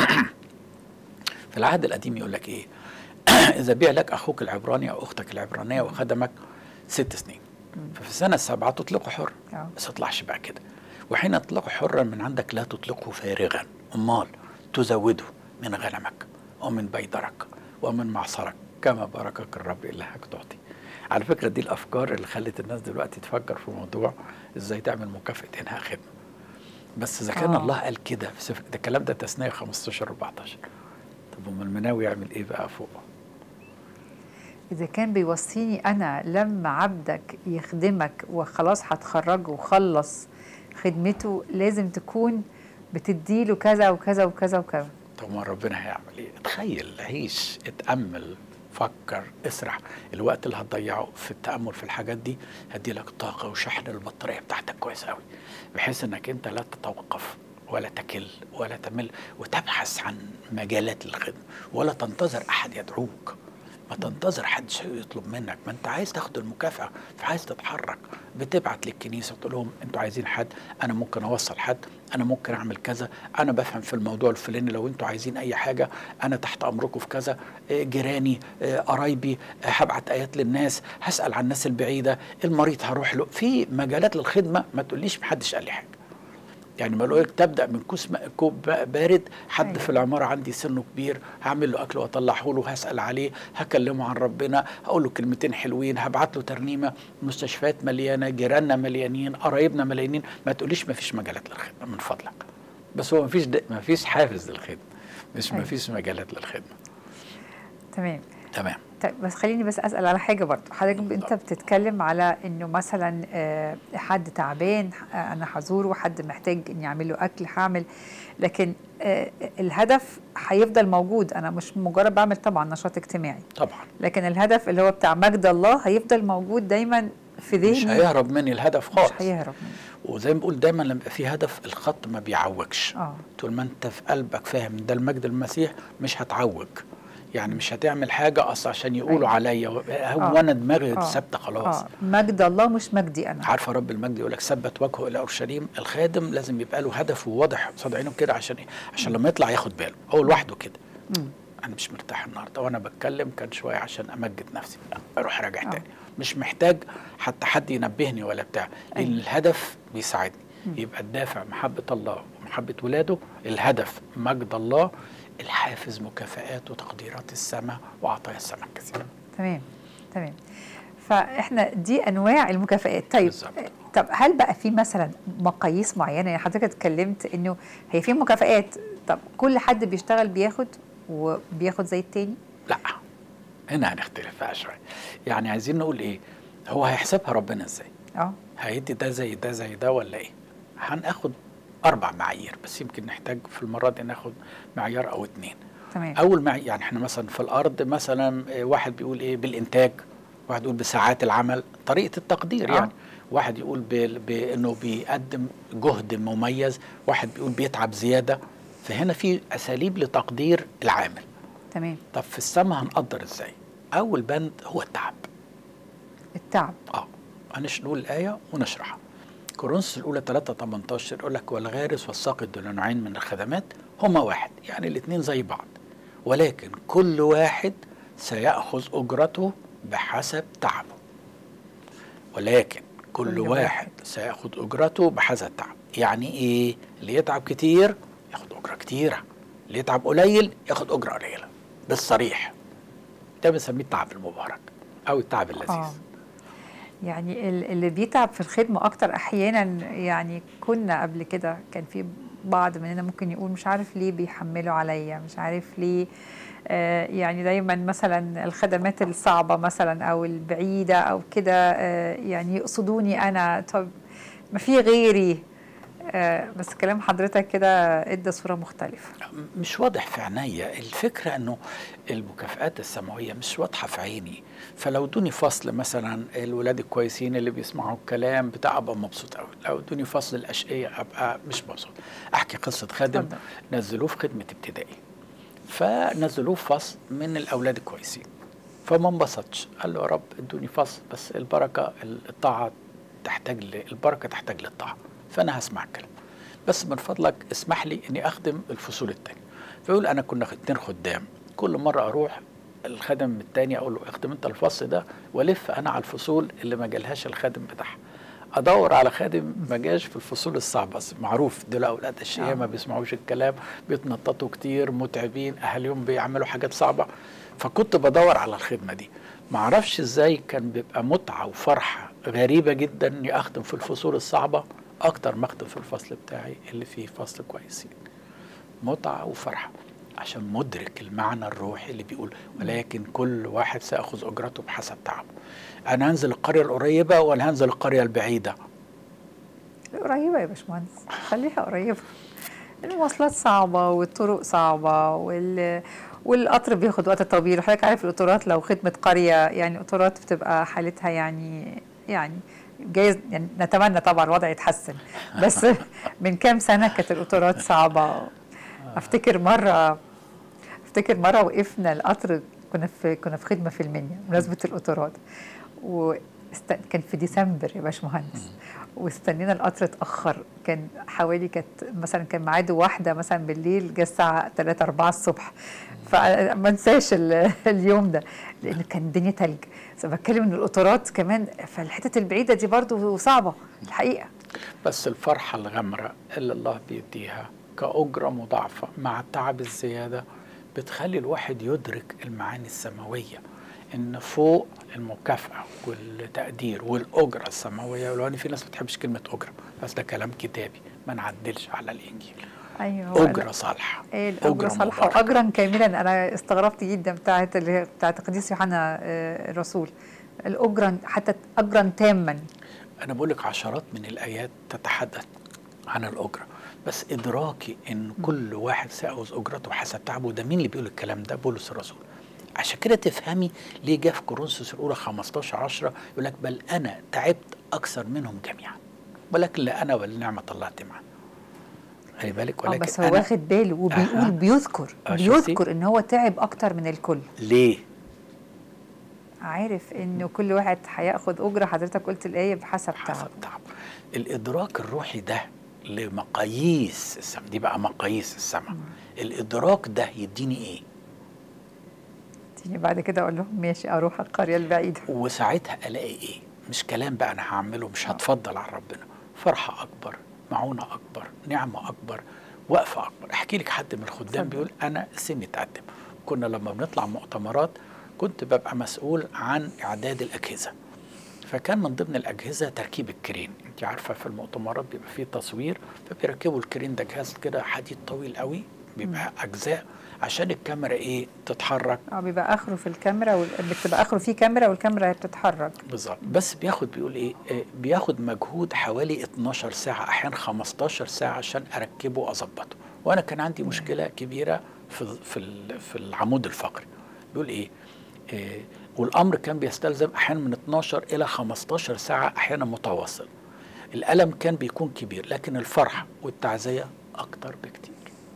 في العهد القديم يقول لك ايه اذا بيع لك اخوك العبراني او اختك العبرانيه وخدمك ست سنين ففي السنه السابعه تطلقه حر آه. بس تطلعش بقى كده وحين تطلقه حرا من عندك لا تطلقه فارغا امال تزوده من غنمك ومن بيدرك ومن معصرك كما باركك الرب الهك تعطي على فكره دي الافكار اللي خلت الناس دلوقتي تفكر في موضوع ازاي تعمل مكافاه انهاء خدمه بس اذا كان آه. الله قال كده في سفر ده الكلام ده تثنيه 15 14 طب امال المناوي يعمل ايه بقى فوق إذا كان بيوصيني أنا لما عبدك يخدمك وخلاص هتخرجه وخلص خدمته لازم تكون بتديله كذا وكذا وكذا وكذا طب ما ربنا هيعمل ايه؟ تخيل عيش اتامل فكر اسرح الوقت اللي هتضيعه في التامل في الحاجات دي هدي لك طاقه وشحن البطاريه بتاعتك كويس قوي بحيث انك انت لا تتوقف ولا تكل ولا تمل وتبحث عن مجالات للخدمه ولا تنتظر احد يدعوك ما تنتظر حد شيء يطلب منك ما انت عايز تاخد المكافاه فعايز تتحرك بتبعت للكنيسه وتقول لهم انتوا عايزين حد انا ممكن اوصل حد انا ممكن اعمل كذا انا بفهم في الموضوع الفلاني لو انتوا عايزين اي حاجه انا تحت امركم في كذا إيه جيراني إيه قرايبي إيه هبعت ايات للناس هسال عن الناس البعيده المريض هروح له في مجالات للخدمه ما تقوليش محدش قال لي حاجه يعني ما لك تبدا من كوس م- كوب بارد حد أيوة. في العماره عندي سنه كبير هعمل له اكل واطلعه له هسال عليه هكلمه عن ربنا هقول له كلمتين حلوين هبعت له ترنيمه مستشفيات مليانه جيراننا مليانين قرايبنا مليانين ما تقوليش ما فيش مجالات للخدمه من فضلك بس هو ما فيش ما فيش حافز للخدمه مش ما أيوة. فيش مجالات للخدمه تمام تمام طيب بس خليني بس اسال على حاجه برضو حضرتك ب- انت بتتكلم على انه مثلا آه، حد تعبان آه، انا هزوره حد محتاج اني اعمل له اكل هعمل لكن آه، الهدف هيفضل موجود انا مش مجرد بعمل طبعا نشاط اجتماعي طبعا لكن الهدف اللي هو بتاع مجد الله هيفضل موجود دايما في مش ذهني هيهرب مني الهدف خالص مش هيهرب مني وزي ما بقول دايما لما يبقى في هدف الخط ما بيعوجش اه طول ما انت في قلبك فاهم ده المجد المسيح مش هتعوج يعني مش هتعمل حاجه اصلا عشان يقولوا أيوة. عليا هو آه. انا دماغي آه. ثابته خلاص اه مجد الله مش مجدي انا عارفه رب المجد يقول لك ثبت وجهه الى اورشليم الخادم لازم يبقى له هدف وواضح قصاد عينه كده عشان ايه عشان لما يطلع ياخد باله هو لوحده كده مم. انا مش مرتاح النهارده وانا بتكلم كان شويه عشان امجد نفسي اروح راجع آه. تاني مش محتاج حتى حد ينبهني ولا بتاع لان أيوة. الهدف بيساعدني يبقى الدافع محبه الله ومحبه ولاده الهدف مجد الله الحافز مكافآت وتقديرات السماء وعطايا السماء الكثيره تمام تمام فاحنا دي انواع المكافآت طيب بالظبط. طب هل بقى في مثلا مقاييس معينه يعني حضرتك اتكلمت انه هي في مكافآت طب كل حد بيشتغل بياخد وبياخد زي التاني لا هنا هنختلف بقى شويه يعني عايزين نقول ايه هو هيحسبها ربنا ازاي اه هيدي ده زي ده زي ده ولا ايه هناخد اربع معايير بس يمكن نحتاج في المره دي ناخد معيار او اتنين تمام اول معيار يعني احنا مثلا في الارض مثلا آه، واحد بيقول ايه بالانتاج واحد يقول بساعات العمل طريقه التقدير آه. يعني واحد يقول بال- بانه بيقدم جهد مميز واحد بيقول بيتعب زياده فهنا في اساليب لتقدير العامل تمام طب في السماء هنقدر ازاي اول بند هو التعب التعب اه هنش نقول الآية ونشرحها كورنثوس الأولى 3 18 يقول لك والغارس والساقط دول نوعين من الخدمات هما واحد يعني الاثنين زي بعض ولكن كل واحد سيأخذ أجرته بحسب تعبه ولكن كل, كل كل واحد. واحد سيأخذ أجرته بحسب تعب يعني إيه اللي يتعب كتير ياخد أجرة كتيرة اللي يتعب قليل ياخد أجرة قليلة بالصريح ده بنسميه التعب المبارك أو التعب اللذيذ آه. يعني ال- اللي بيتعب في الخدمة أكتر أحيانا يعني كنا قبل كده كان في بعض مننا ممكن يقول مش عارف ليه بيحملوا عليا مش عارف ليه آه يعني دايما مثلا الخدمات الصعبة مثلا أو البعيدة أو كده آه يعني يقصدوني أنا طب ما في غيري آه بس كلام حضرتك كده ادى صورة مختلفة مش واضح في عينيا الفكرة انه المكافآت السماوية مش واضحة في عيني فلو ادوني فصل مثلا الولاد الكويسين اللي بيسمعوا الكلام بتاع ابقى مبسوط قوي لو ادوني فصل الاشقية ابقى مش مبسوط احكي قصة خادم اتفضل. نزلوه في خدمة ابتدائي فنزلوه في فصل من الاولاد الكويسين فما انبسطش قال له يا رب ادوني فصل بس البركة الطاعة تحتاج ل- البركة تحتاج للطاعة فانا هسمع الكلام بس من فضلك اسمح لي اني اخدم الفصول التانية فيقول انا كنا اتنين خدام كل مرة اروح الخادم التاني اقول له اخدم انت الفصل ده والف انا على الفصول اللي ما جالهاش الخادم بتاعها ادور على خادم ما جاش في الفصول الصعبه بس معروف دول اولاد اشقياء ما بيسمعوش الكلام بيتنططوا كتير متعبين اهاليهم بيعملوا حاجات صعبه فكنت بدور على الخدمه دي ما اعرفش ازاي كان بيبقى متعه وفرحه غريبه جدا اني اخدم في الفصول الصعبه اكتر ما اخدم في الفصل بتاعي اللي فيه فصل كويسين متعه وفرحه عشان مدرك المعنى الروحي اللي بيقول ولكن كل واحد سيأخذ أجرته بحسب تعبه أنا هنزل القرية القريبة ولا هنزل القرية البعيدة قريبة يا باشمهندس خليها قريبة المواصلات صعبة والطرق صعبة وال والقطر بياخد وقت طويل وحضرتك عارف القطارات لو خدمة قرية يعني القطارات بتبقى حالتها يعني يعني جايز يعني نتمنى طبعا الوضع يتحسن بس من كام سنة كانت القطارات صعبة افتكر مرة افتكر مرة وقفنا القطر كنا في كنا في خدمة في المنيا بمناسبة القطارات واست... كان في ديسمبر يا باشمهندس واستنينا القطر اتأخر كان حوالي كانت مثلا كان ميعاده واحدة مثلا بالليل جه الساعة 3 4 الصبح فما انساش ال- اليوم ده لأن كان الدنيا تلج بس بتكلم ان القطارات كمان فالحتت البعيدة دي برضو صعبة الحقيقة بس الفرحة الغامرة اللي الله بيديها كأجرة مضاعفة مع التعب الزيادة بتخلي الواحد يدرك المعاني السماوية إن فوق المكافأة والتقدير والأجرة السماوية ولو إن في ناس ما بتحبش كلمة أجرة بس ده كلام كتابي ما نعدلش على الإنجيل ايوه أجرة صالحة ايه الأجرة صالحة مباركة. وأجرا كاملا أنا استغربت جدا بتاعت اللي هي بتاعت قديس يوحنا آه، الرسول الأجرا حتى أجرا تاما أنا بقول لك عشرات من الآيات تتحدث عن الأجرة بس إدراكي إن كل واحد سيأخذ أجرته حسب تعبه ده مين اللي بيقول الكلام ده بولس الرسول عشان كده تفهمي ليه جه في كورنثوس الأولى 15 10 يقول لك بل أنا تعبت أكثر منهم جميعا ولكن لا أنا ولا نعمة الله تمعا خلي بالك اه ولكن بس هو أنا واخد باله وبيقول أها. بيذكر آه، شفتي؟ بيذكر ان هو تعب اكتر من الكل ليه؟ عارف انه كل واحد هياخد اجره حضرتك قلت الايه بحسب حسب تعب تعب الإدراك الروحي ده لمقاييس السماء دي بقى مقاييس السماء الإدراك ده يديني إيه؟ تيجي بعد كده اقول لهم ماشي اروح القريه البعيده وساعتها الاقي ايه مش كلام بقى انا هعمله مش هتفضل على ربنا فرحه اكبر معونه اكبر نعمه اكبر وقفه اكبر احكي لك حد من الخدام اتفضل. بيقول انا سني اتقدم كنا لما بنطلع مؤتمرات كنت ببقى مسؤول عن اعداد الاجهزه فكان من ضمن الاجهزه تركيب الكرين انت عارفه في المؤتمرات بيبقى فيه تصوير فبيركبوا الكرين ده جهاز كده حديد طويل قوي بيبقى اجزاء عشان الكاميرا ايه تتحرك اه بيبقى اخره في الكاميرا وال- بتبقى اخره في كاميرا والكاميرا هي بتتحرك بالظبط بس بياخد بيقول ايه آه، بياخد مجهود حوالي 12 ساعه احيانا 15 ساعه عشان اركبه واظبطه وانا كان عندي مشكله كبيره في في ال- في العمود الفقري بيقول ايه آه، والامر كان بيستلزم احيانا من 12 الى 15 ساعه احيانا متواصل الالم كان بيكون كبير لكن الفرحه والتعزيه اكتر بكتير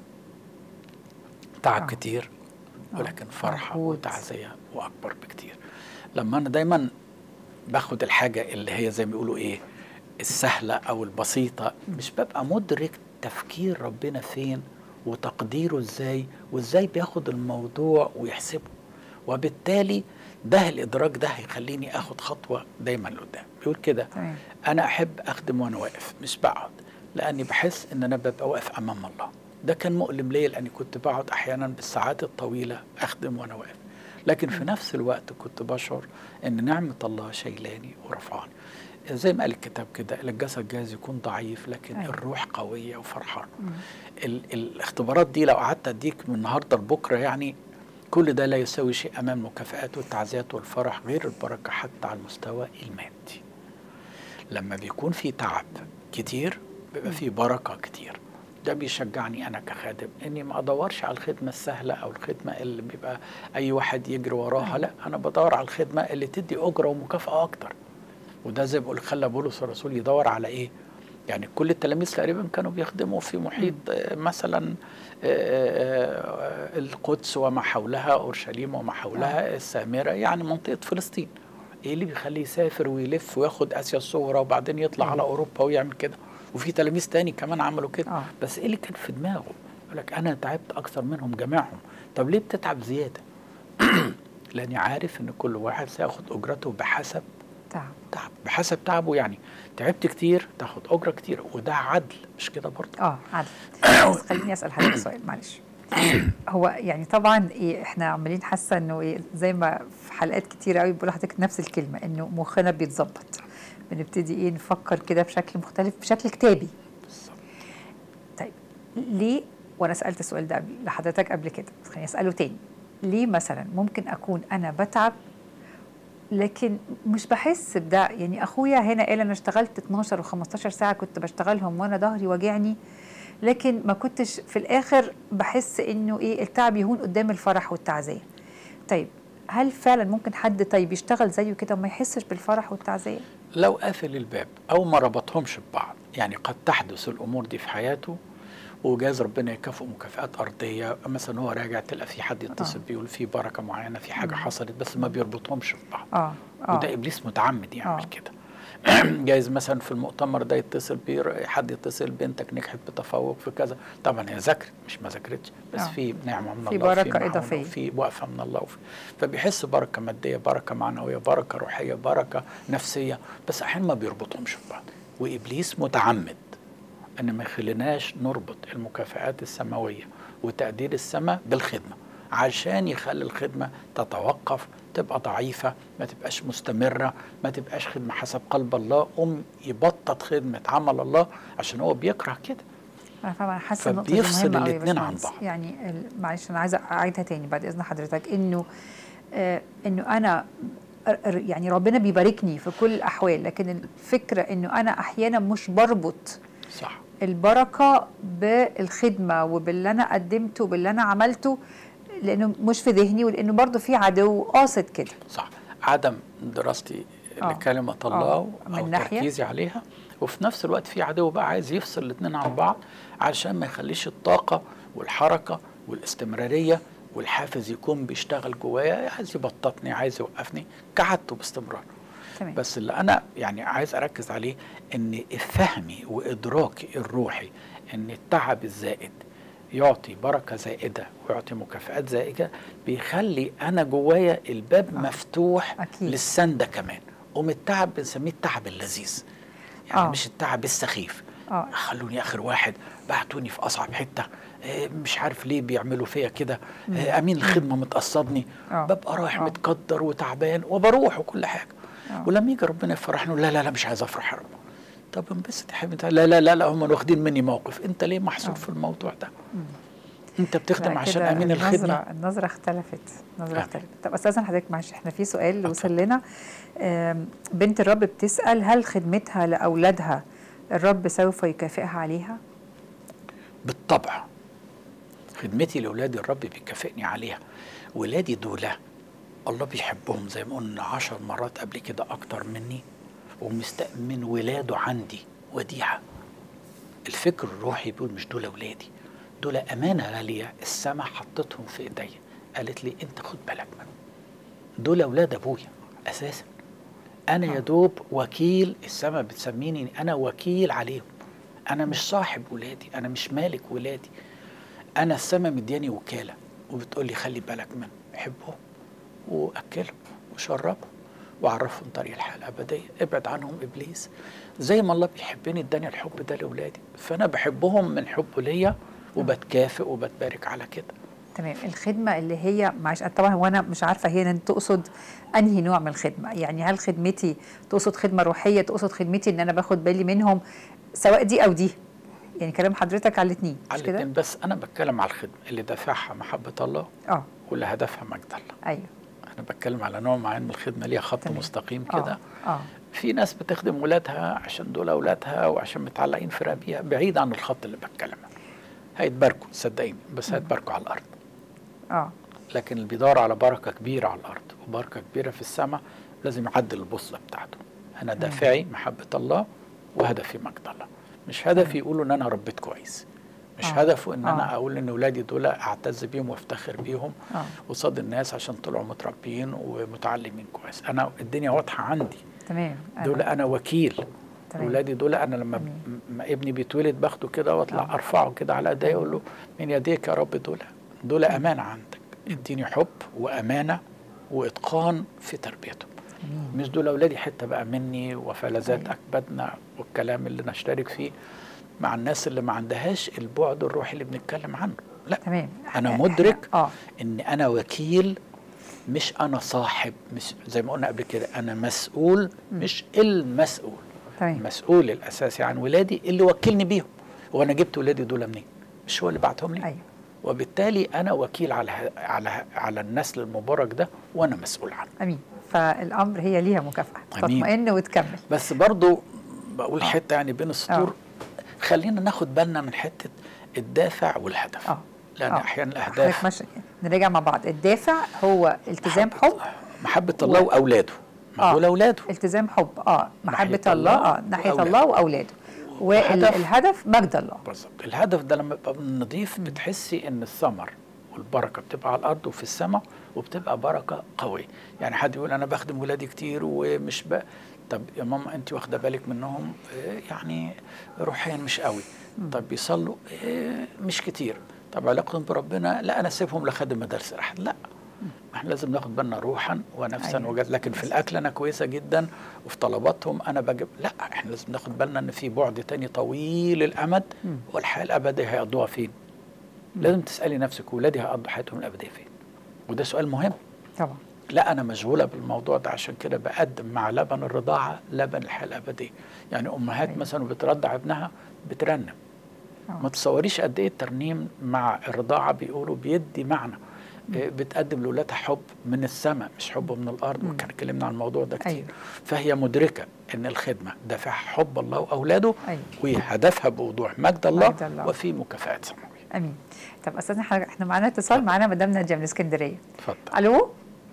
تعب آه. كتير ولكن فرحه مجهود. وتعزيه واكبر بكتير لما انا دايما باخد الحاجه اللي هي زي ما بيقولوا ايه السهله او البسيطه مش ببقى مدرك تفكير ربنا فين وتقديره ازاي وازاي بياخد الموضوع ويحسبه وبالتالي ده الادراك ده هيخليني اخد خطوه دايما لقدام بيقول كده تمام انا احب اخدم وانا واقف مش بقعد لاني بحس ان انا ببقى واقف امام الله ده كان مؤلم ليا لاني كنت بقعد احيانا بالساعات الطويله اخدم وانا واقف لكن في نفس الوقت كنت بشعر ان نعمه الله شايلاني ورفعاني زي ما قال الكتاب كده الجسد جاهز يكون ضعيف لكن أيوة. الروح قويه وفرحانه مم. ال- الاختبارات دي لو قعدت اديك من النهارده لبكره يعني كل ده لا يساوي شيء امام المكافآت والتعزيات والفرح غير البركه حتى على المستوى المادي. لما بيكون في تعب كتير بيبقى في بركه كتير. ده بيشجعني انا كخادم اني ما ادورش على الخدمه السهله او الخدمه اللي بيبقى اي واحد يجري وراها لا انا بدور على الخدمه اللي تدي اجره ومكافاه اكتر. وده زي ما بقول خلى بولس الرسول يدور على ايه؟ يعني كل التلاميذ تقريبا كانوا بيخدموا في محيط آه، مثلا آه، آه، القدس وما حولها اورشليم وما حولها السامره يعني منطقه فلسطين ايه اللي بيخليه يسافر ويلف وياخد اسيا الصغرى وبعدين يطلع على اوروبا ويعمل كده وفي تلاميذ تاني كمان عملوا كده آه. بس ايه اللي كان في دماغه يقول لك انا تعبت اكثر منهم جميعهم طب ليه بتتعب زياده لاني عارف ان كل واحد سياخد اجرته بحسب تعب تعب بحسب تعبه يعني تعبت كتير تاخد اجره كتير وده عدل مش كده برضه اه عدل بس خليني اسال حضرتك سؤال معلش هو يعني طبعا ايه احنا عمالين حاسه انه ايه زي ما في حلقات كتير قوي بقول لحضرتك نفس الكلمه انه مخنا بيتظبط بنبتدي ايه نفكر كده بشكل مختلف بشكل كتابي طيب ليه وانا سالت السؤال ده قبل- لحضرتك قبل كده بس خليني اساله تاني ليه مثلا ممكن اكون انا بتعب لكن مش بحس بده يعني اخويا هنا قال انا اشتغلت 12 و15 ساعه كنت بشتغلهم وانا ظهري واجعني لكن ما كنتش في الاخر بحس انه ايه التعب يهون قدام الفرح والتعزيه طيب هل فعلا ممكن حد طيب يشتغل زيه كده وما يحسش بالفرح والتعزيه لو قافل الباب او ما ربطهمش ببعض يعني قد تحدث الامور دي في حياته وجاز ربنا يكافئه مكافآت أرضية مثلا هو راجع تلقى في حد يتصل آه. بيقول في بركة معينة في حاجة حصلت بس ما بيربطهمش في بعض اه اه وده ابليس متعمد يعمل آه. كده جايز مثلا في المؤتمر ده يتصل بيه حد يتصل بنتك نجحت بتفوق في كذا طبعا هي ذاكرت مش ما ذاكرتش بس آه. في نعمه من في الله وفي بركة معونة إضافية. وفي وقفه من الله وفي فبيحس بركه ماديه بركه معنويه بركه روحيه بركه نفسيه بس احيانا ما بيربطهمش ببعض وابليس متعمد ان ما يخليناش نربط المكافآت السماويه وتقدير السماء بالخدمه عشان يخلي الخدمه تتوقف تبقى ضعيفه ما تبقاش مستمره ما تبقاش خدمه حسب قلب الله قوم يبطط خدمه عمل الله عشان هو بيكره كده انا فاهمه أنا حاسه النقطه دي فبيفصل مهمه قوي يا الاتنين عن باشمهندس. بعض. يعني ال- معلش انا عايزه اعيدها تاني بعد اذن حضرتك انه آه انه انا ر- ر- يعني ربنا بيباركني في كل الاحوال لكن الفكره انه انا احيانا مش بربط صح البركه بالخدمه وباللي انا قدمته وباللي انا عملته لانه مش في ذهني ولانه برضه في عدو قاصد كده صح عدم دراستي آه. لكلمة آه. الله من أو ناحية. تركيزي عليها وفي نفس الوقت في عدو بقى عايز يفصل الاتنين عن بعض علشان ما يخليش الطاقة والحركة والاستمرارية والحافز يكون بيشتغل جوايا عايز يبططني عايز يوقفني كعدته باستمرار تمام بس اللي انا يعني عايز اركز عليه ان فهمي وادراكي الروحي ان التعب الزائد يعطي بركه زائده ويعطي مكافآت زائده بيخلي انا جوايا الباب آه. مفتوح أكيد. للسنده كمان ومن التعب بنسميه التعب اللذيذ يعني آه. مش التعب السخيف اه خلوني اخر واحد بعتوني في اصعب حته آه، مش عارف ليه بيعملوا فيا كده آه، امين الخدمه متقصدني آه. ببقى رايح آه. متقدر وتعبان وبروح وكل حاجه آه. ولما يجي ربنا يفرحني لا لا لا مش عايز افرح يا رب طب انبسط يا حبيبي لا لا لا لا هم واخدين مني موقف انت ليه محصور آه. في الموضوع ده انت بتخدم لا عشان كده امين الخدمه النظرة النظرة اختلفت النظرة آه. اختلفت طب استاذن حضرتك معلش احنا في سؤال وصل لنا آم، بنت الرب بتسأل هل خدمتها لأولادها الرب سوف يكافئها عليها؟ بالطبع خدمتي لاولادي الرب بيكافئني عليها ولادي دول الله بيحبهم زي ما قلنا عشر مرات قبل كده اكتر مني ومستأمن ولاده عندي وديعه الفكر الروحي بيقول مش دول اولادي دول امانه غاليه السماء حطتهم في ايديا قالت لي انت خد بالك منهم دول اولاد ابويا اساسا انا يا دوب وكيل السماء بتسميني انا وكيل عليهم انا مش صاحب ولادي انا مش مالك ولادي انا السماء مدياني وكاله وبتقول لي خلي بالك منهم حبهم واكلهم وشربهم واعرفهم طريق الحياه الابديه ابعد عنهم ابليس زي ما الله بيحبني اداني الحب ده لاولادي فانا بحبهم من حبه ليا وبتكافئ وبتبارك على كده تمام الخدمة اللي هي معلش طبعا هو أنا مش عارفة هي أنت تقصد أنهي نوع من الخدمة يعني هل خدمتي تقصد خدمة روحية تقصد خدمتي أن أنا باخد بالي منهم سواء دي أو دي يعني كلام حضرتك على الاثنين على مش كده؟ الاتنين بس انا بتكلم على الخدمه اللي دافعها محبه الله اه واللي هدفها مجد الله ايوه انا بتكلم على نوع معين من الخدمه ليها خط تمام. مستقيم اه كده اه في ناس بتخدم ولادها عشان دول اولادها وعشان متعلقين في ربيع بعيد عن الخط اللي بتكلم عنه هيتباركوا صدقيني بس هيتباركوا على الارض اه لكن اللي بيدور على بركه كبيره على الارض وبركه كبيره في السماء لازم يعدل البوصله بتاعته انا دافعي محبه الله وهدفي مجد الله مش هدفي يقولوا ان انا ربيت كويس مش آه. هدفه ان انا آه. اقول ان اولادي دول اعتز بيهم وافتخر بيهم اه قصاد الناس عشان طلعوا متربيين ومتعلمين كويس انا الدنيا واضحه عندي تمام دول انا وكيل تمام. اولادي دول انا لما تمام. م- ما ابني بيتولد باخده كده واطلع آه. ارفعه كده على ايديا اقول له من يديك يا رب دول دول امانه عندك اديني حب وامانه واتقان في تربيتهم أمين. مش دول اولادي حته بقى مني وفلذات أيوة. اكبادنا والكلام اللي نشترك فيه مع الناس اللي ما عندهاش البعد الروحي اللي بنتكلم عنه لا تمام انا إحنا- مدرك اه ان انا وكيل مش انا صاحب مش زي ما قلنا قبل كده انا مسؤول مش المسؤول تمام المسؤول الاساسي عن ولادي اللي وكلني بيهم وانا جبت ولادي دول منين مش هو اللي بعتهم لي ايوه وبالتالي انا وكيل على ه- على ه- على النسل المبارك ده وانا مسؤول عنه امين فالامر هي ليها مكافاه أمين. تطمئن وتكمل بس برضو بقول آه. حته يعني بين السطور خلينا ناخد بالنا من حته الدافع والهدف اه لان آه. احيانا حضرتك الاهداف ماشي نراجع مع بعض الدافع هو التزام محبة- حب محبه الله واولاده ما آه. دول اولاده التزام حب اه محبه ناحية الله الله اه ناحيه وأولاده. الله واولاده والهدف- والهدف مجد الله بالظبط الهدف ده لما يبقى نضيف بتحسي ان الثمر والبركه بتبقى على الارض وفي السماء وبتبقى بركه قويه يعني حد يقول انا بخدم ولادي كتير ومش ب... طب يا ماما انت واخده بالك منهم آه، يعني روحيا مش قوي طب بيصلوا آه، مش كتير طب علاقتهم بربنا لا انا اسيبهم لخادم مدارس احد لا احنا لازم ناخد بالنا روحا ونفسا أيوة. وجد لكن في الاكل انا كويسه جدا وفي طلباتهم انا بجيب لا احنا لازم ناخد بالنا ان في بعد تاني طويل الامد مم. والحياه الابديه هيقضوها فين لازم تسالي نفسك ولادي هيقضوا حياتهم الابديه فين وده سؤال مهم طبعا لا انا مشغوله بالموضوع ده عشان كده بقدم مع لبن الرضاعه لبن الحياه الابديه يعني امهات أيوة. مثلا بترضع ابنها بترنم آه. ما تصوريش قد ايه الترنيم مع الرضاعه بيقولوا بيدي معنى إيه، بتقدم لاولادها حب من السماء مش حب من الارض مم. وكان اتكلمنا عن الموضوع ده كتير أيوة. فهي مدركه ان الخدمه دافع حب الله واولاده أيوة. وهدفها بوضوح مجد الله, مجد الله. وفي مكافآت سماويه امين طب استاذنا حضرتك احنا معانا اتصال معانا مدام ناديه من اسكندريه اتفضل الو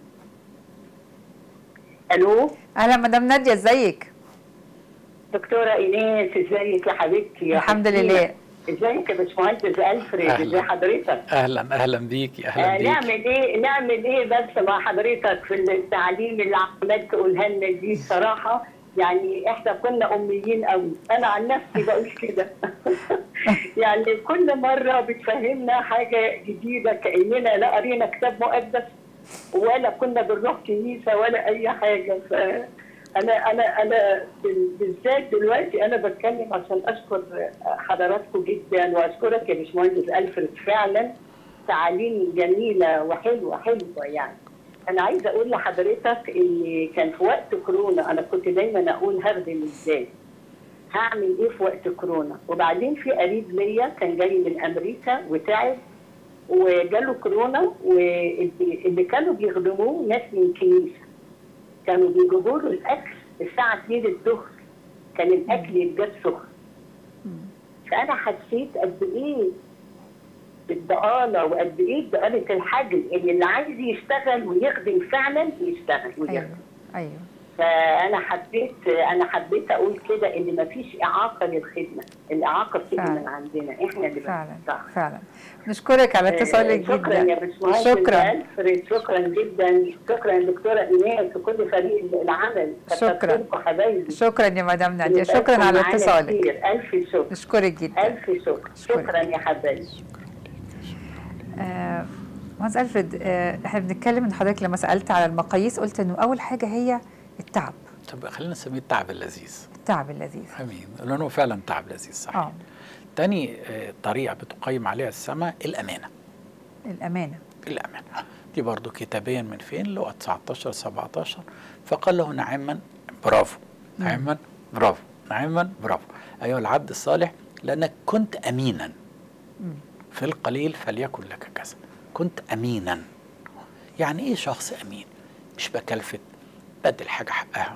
الو اهلا مدام ناديه ازيك دكتوره ايناس ازيك يا حبيبتي يا الحمد حبيبتي؟ لله ازيك يا باشمهندس الفريد أهلا. ازي حضرتك اهلا اهلا بيكي اهلا آه بيكي نعمل ايه نعمل ايه بس مع حضرتك في التعليم اللي عمال تقولها لنا دي الصراحه يعني احنا كنا اميين قوي انا عن نفسي بقول كده يعني كل مره بتفهمنا حاجه جديده كاننا لا قرينا كتاب مقدس ولا كنا بنروح كنيسه ولا اي حاجه ف انا انا انا بال- بالذات دلوقتي انا بتكلم عشان اشكر حضراتكم جدا واشكرك يا باشمهندس الفريد فعلا تعاليم جميله وحلوه حلوه يعني انا عايزه اقول لحضرتك ان كان في وقت كورونا انا كنت دايما اقول هخدم ازاي هعمل ايه في وقت كورونا وبعدين في قريب ليا كان جاي من امريكا وتعب وجاله كورونا واللي اللي كانوا بيخدموه ناس من كنيسه كانوا بيجيبوا له الاكل الساعه 2 الظهر كان الاكل يتجاب سخن فانا حسيت قد ايه بالضآلة وقد ايه ضآلة الحجم ان اللي عايز يشتغل ويخدم فعلا يشتغل ايوه ويخدم ايوه فانا حبيت انا حبيت اقول كده ان مفيش اعاقه للخدمه الاعاقه بتيجي فعلا. من عندنا احنا اللي فعلا صح فعلا نشكرك على اتصالك شكرا يا جدا باشمهندس شكرا ألفريد شكرا جدا شكرا دكتوره ايناس وكل فريق العمل شكرا. كتر خيركم حبايبي شكرا يا مدام ناديه يبقى شكرا على معانا اتصالك كتير. الف شكر نشكرك جدا الف شكر أشكرك. شكرا يا حبايبي آه، مهندس الفريد آه، احنا بنتكلم ان حضرتك لما سالت على المقاييس قلت انه اول حاجه هي التعب طب خلينا نسميه التعب اللذيذ التعب اللذيذ امين لانه فعلا تعب لذيذ صحيح اه تاني آه، طريقه بتقيم عليها السماء الامانه الامانه الامانه دي برضو كتابيا من فين لغه 19 17 فقال له نعما برافو نعما برافو نعما برافو ايها العبد الصالح لانك كنت امينا مم. في القليل فليكن لك كذا كنت امينا يعني ايه شخص امين مش بكلفت بدي الحاجه حقها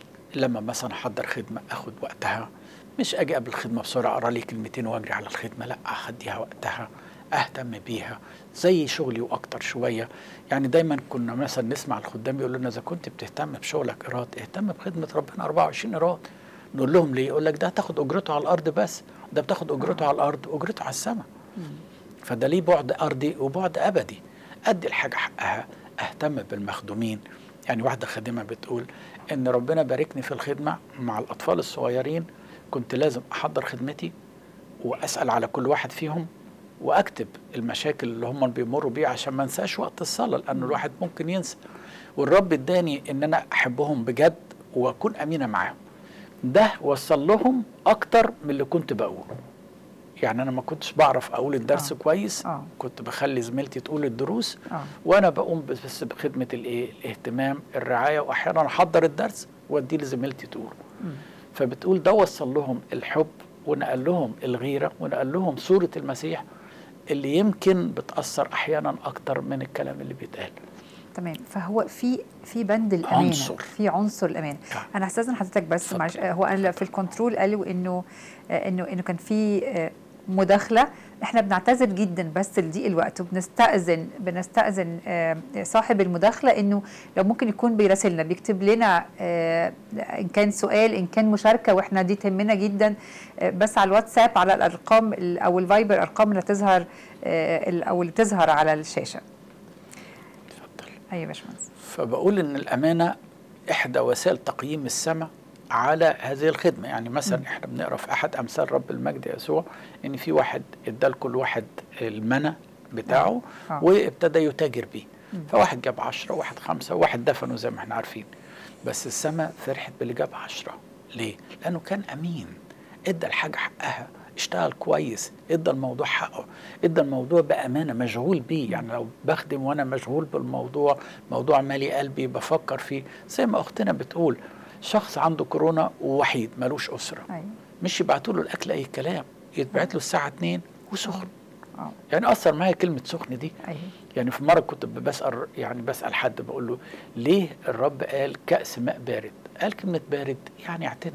لما مثلا احضر خدمه اخد وقتها مش اجي قبل الخدمه بسرعه اقرا لي كلمتين واجري على الخدمه لا اخديها وقتها اهتم بيها زي شغلي واكتر شويه يعني دايما كنا مثلا نسمع الخدام يقولوا لنا اذا كنت بتهتم بشغلك ايراد اهتم بخدمه ربنا 24 ايراد نقول لهم ليه يقول لك ده هتاخد اجرته على الارض بس ده بتاخد اجرته على الارض اجرته على السماء فده ليه بعد ارضي وبعد ابدي ادي الحاجه حقها اهتم بالمخدومين يعني واحده خادمه بتقول ان ربنا باركني في الخدمه مع الاطفال الصغيرين كنت لازم احضر خدمتي واسال على كل واحد فيهم واكتب المشاكل اللي هم بيمروا بيها عشان ما انساش وقت الصلاه لان الواحد ممكن ينسى والرب اداني ان انا احبهم بجد واكون امينه معاهم ده وصل لهم اكتر من اللي كنت بقوله يعني انا ما كنتش بعرف اقول الدرس آه. آه. كويس آه. آه. كنت بخلي زميلتي تقول الدروس اه آه. وانا بقوم بس بخدمه الايه الاهتمام الرعايه واحيانا احضر الدرس واديه لزميلتي تقوله مم. فبتقول ده وصل لهم الحب ونقل لهم الغيره ونقل لهم صوره المسيح اللي يمكن بتاثر احيانا اكتر من الكلام اللي بيتقال تمام فهو في في بند الامانه عنصر. في عنصر الامانه آه. انا هستاذن حضرتك بس اتفضل. معلش آه، هو انا في الكنترول قالوا انه آه، انه انه كان في آه، مداخله احنا بنعتذر جدا بس لضيق الوقت وبنستاذن بنستاذن آه، صاحب المداخله انه لو ممكن يكون بيراسلنا بيكتب لنا آه، ان كان سؤال ان كان مشاركه واحنا دي تهمنا جدا آه، بس على الواتساب على الارقام ال- او الفايبر ارقام اللي تظهر آه، ال- او اللي بتظهر على الشاشه اتفضل ايوه يا باشمهندس فبقول ان الامانه احدى وسائل تقييم السماء على هذه الخدمه يعني مثلا احنا بنقرا في احد امثال رب المجد يسوع ان في واحد ادى لكل واحد المنى بتاعه آه. وابتدى يتاجر بيه فواحد جاب عشرة وواحد خمسة وواحد دفنه زي ما احنا عارفين بس السماء فرحت باللي جاب عشرة ليه؟ لأنه كان أمين ادى الحاجة حقها اشتغل كويس ادى الموضوع حقه ادى الموضوع بامانه مشغول بيه يعني لو بخدم وانا مشغول بالموضوع موضوع مالي قلبي بفكر فيه زي ما اختنا بتقول شخص عنده كورونا ووحيد ملوش اسره ايوه مش يبعتوا له الاكل اي كلام يتبعت له الساعه 2 وسخن اه يعني اثر معايا كلمه سخن دي ايوه يعني في مره كنت بسال يعني بسال حد بقول له ليه الرب قال كاس ماء بارد قال كلمه بارد يعني اعتنى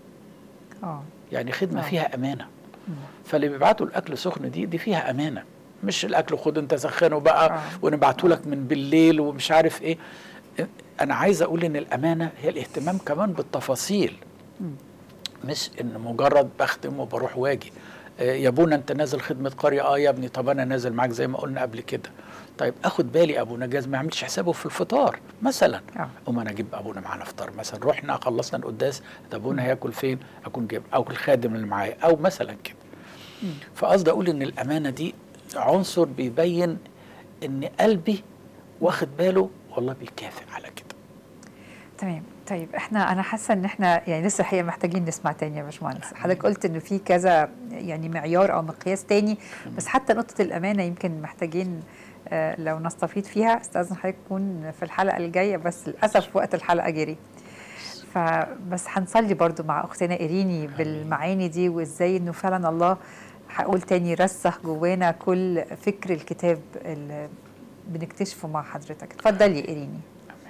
اه يعني خدمه آه. فيها امانه مم. فاللي بيبعتوا الاكل سخن دي دي فيها امانه مش الاكل خد انت سخنه بقى آه. ونبعته لك من بالليل ومش عارف ايه انا عايز اقول ان الامانه هي الاهتمام كمان بالتفاصيل مم. مش ان مجرد بخدم وبروح واجي آه، يا ابونا انت نازل خدمه قريه اه يا ابني طب انا نازل معاك زي ما قلنا قبل كده طيب اخد بالي ابونا جاز ما يعملش حسابه في الفطار مثلا آه. قوم انا اجيب ابونا معانا فطار مثلا رحنا خلصنا القداس طب ابونا هياكل فين اكون جايب او الخادم اللي معايا او مثلا كده فقصدي اقول ان الامانه دي عنصر بيبين ان قلبي واخد باله والله بيكافئ على كده تمام طيب احنا انا حاسه ان احنا يعني لسه الحقيقه محتاجين نسمع تاني يا باشمهندس حضرتك قلت انه في كذا يعني معيار او مقياس تاني بس حتى نقطه الامانه يمكن محتاجين آه، لو نستفيد فيها استاذن حضرتك تكون في الحلقه الجايه بس للاسف وقت الحلقه جري فبس هنصلي برضو مع اختنا ايريني بالمعاني دي وازاي انه فعلا الله هقول تاني رسخ جوانا كل فكر الكتاب اللي بنكتشفه مع حضرتك اتفضلي يا ايريني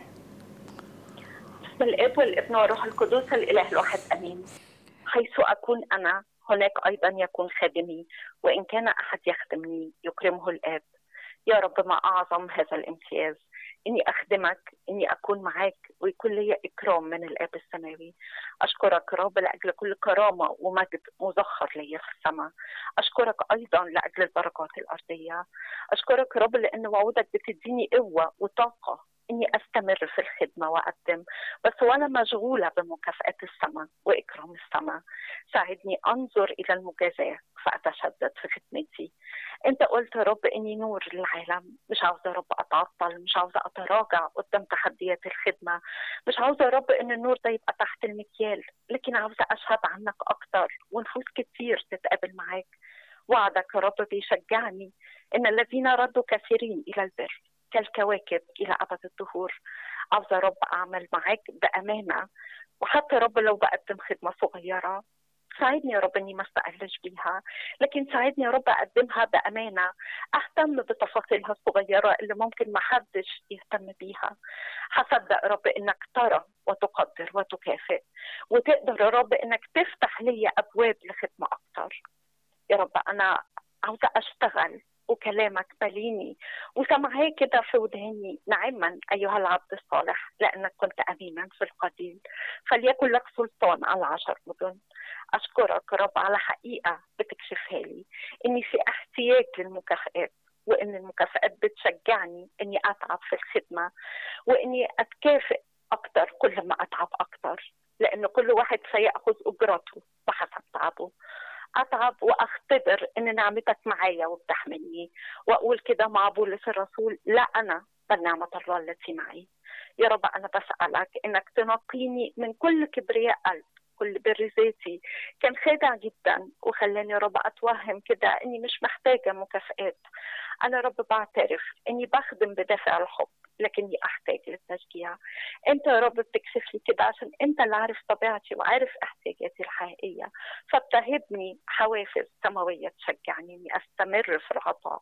باسم الاب والابن والروح القدس الاله الواحد امين حيث اكون انا هناك ايضا يكون خادمي وان كان احد يخدمني يكرمه الاب يا رب ما اعظم هذا الامتياز اني اخدمك اني اكون معاك ويكون لي اكرام من الاب السماوي اشكرك رب لاجل كل كرامه ومجد مزخر لي في السماء اشكرك ايضا لاجل البركات الارضيه اشكرك رب لان وعودك بتديني قوه وطاقه اني استمر في الخدمه واقدم بس وانا مشغوله بمكافاه السماء واكرام السماء ساعدني انظر الى المجازاه فاتشدد في خدمتي انت قلت يا رب اني نور للعالم مش عاوزه يا رب اتعطل مش عاوزه اتراجع قدام تحديات الخدمه مش عاوزه يا رب ان النور ده يبقى تحت المكيال لكن عاوزه اشهد عنك اكتر ونفوس كتير تتقابل معاك وعدك يا رب بيشجعني ان الذين ردوا كثيرين الى البر كالكواكب الى ابد الدهور عاوزه يا رب اعمل معاك بامانه وحتى يا رب لو بقدم خدمه صغيره ساعدني يا رب اني ما استقلش بيها لكن ساعدني يا رب اقدمها بامانه اهتم بتفاصيلها الصغيره اللي ممكن ما حدش يهتم بيها هصدق يا رب انك ترى وتقدر وتكافئ وتقدر يا رب انك تفتح لي ابواب لخدمه اكتر يا رب انا عاوزه اشتغل وكلامك بليني وسمعاه كده في وداني نعما ايها العبد الصالح لانك كنت امينا في القليل فليكن لك سلطان على عشر مدن اشكرك رب على حقيقه بتكشفها لي اني في احتياج للمكافئات وان المكافئات بتشجعني اني اتعب في الخدمه واني اتكافئ اكتر كل ما اتعب اكتر لان كل واحد سياخذ اجرته بحسب تعبه اتعب واختبر ان نعمتك معايا وبتحملني واقول كده مع بولس الرسول لا انا بل نعمه الله التي معي يا رب انا بسالك انك تنقيني من كل كبرياء قلب كل بر ذاتي كان خادع جدا وخلاني يا رب اتوهم كده اني مش محتاجه مكافئات انا يا رب بعترف اني بخدم بدافع الحب لكني احتاج للتشجيع انت يا رب بتكشف لي كده عشان انت اللي عارف طبيعتي وعارف احتياجاتي الحقيقيه فبتهبني حوافز سماويه تشجعني اني استمر في العطاء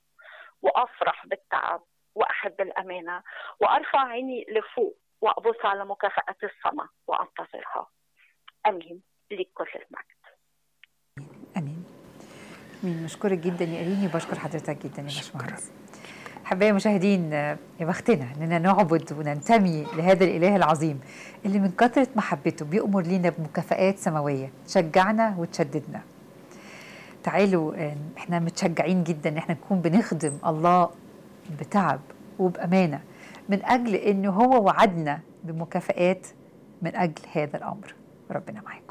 وافرح بالتعب واحب الامانه وارفع عيني لفوق وابص على مكافاه السماء وانتظرها امين ليك كل المجد امين امين مشكورك جدا يا ايريني وبشكر حضرتك جدا يا باشمهندس حبايبي المشاهدين يا بختنا اننا نعبد وننتمي لهذا الاله العظيم اللي من كثره محبته بيأمر لينا بمكافآت سماويه تشجعنا وتشددنا تعالوا آه، احنا متشجعين جدا ان احنا نكون بنخدم الله بتعب وبامانه من اجل انه هو وعدنا بمكافآت من اجل هذا الامر ربنا معاكم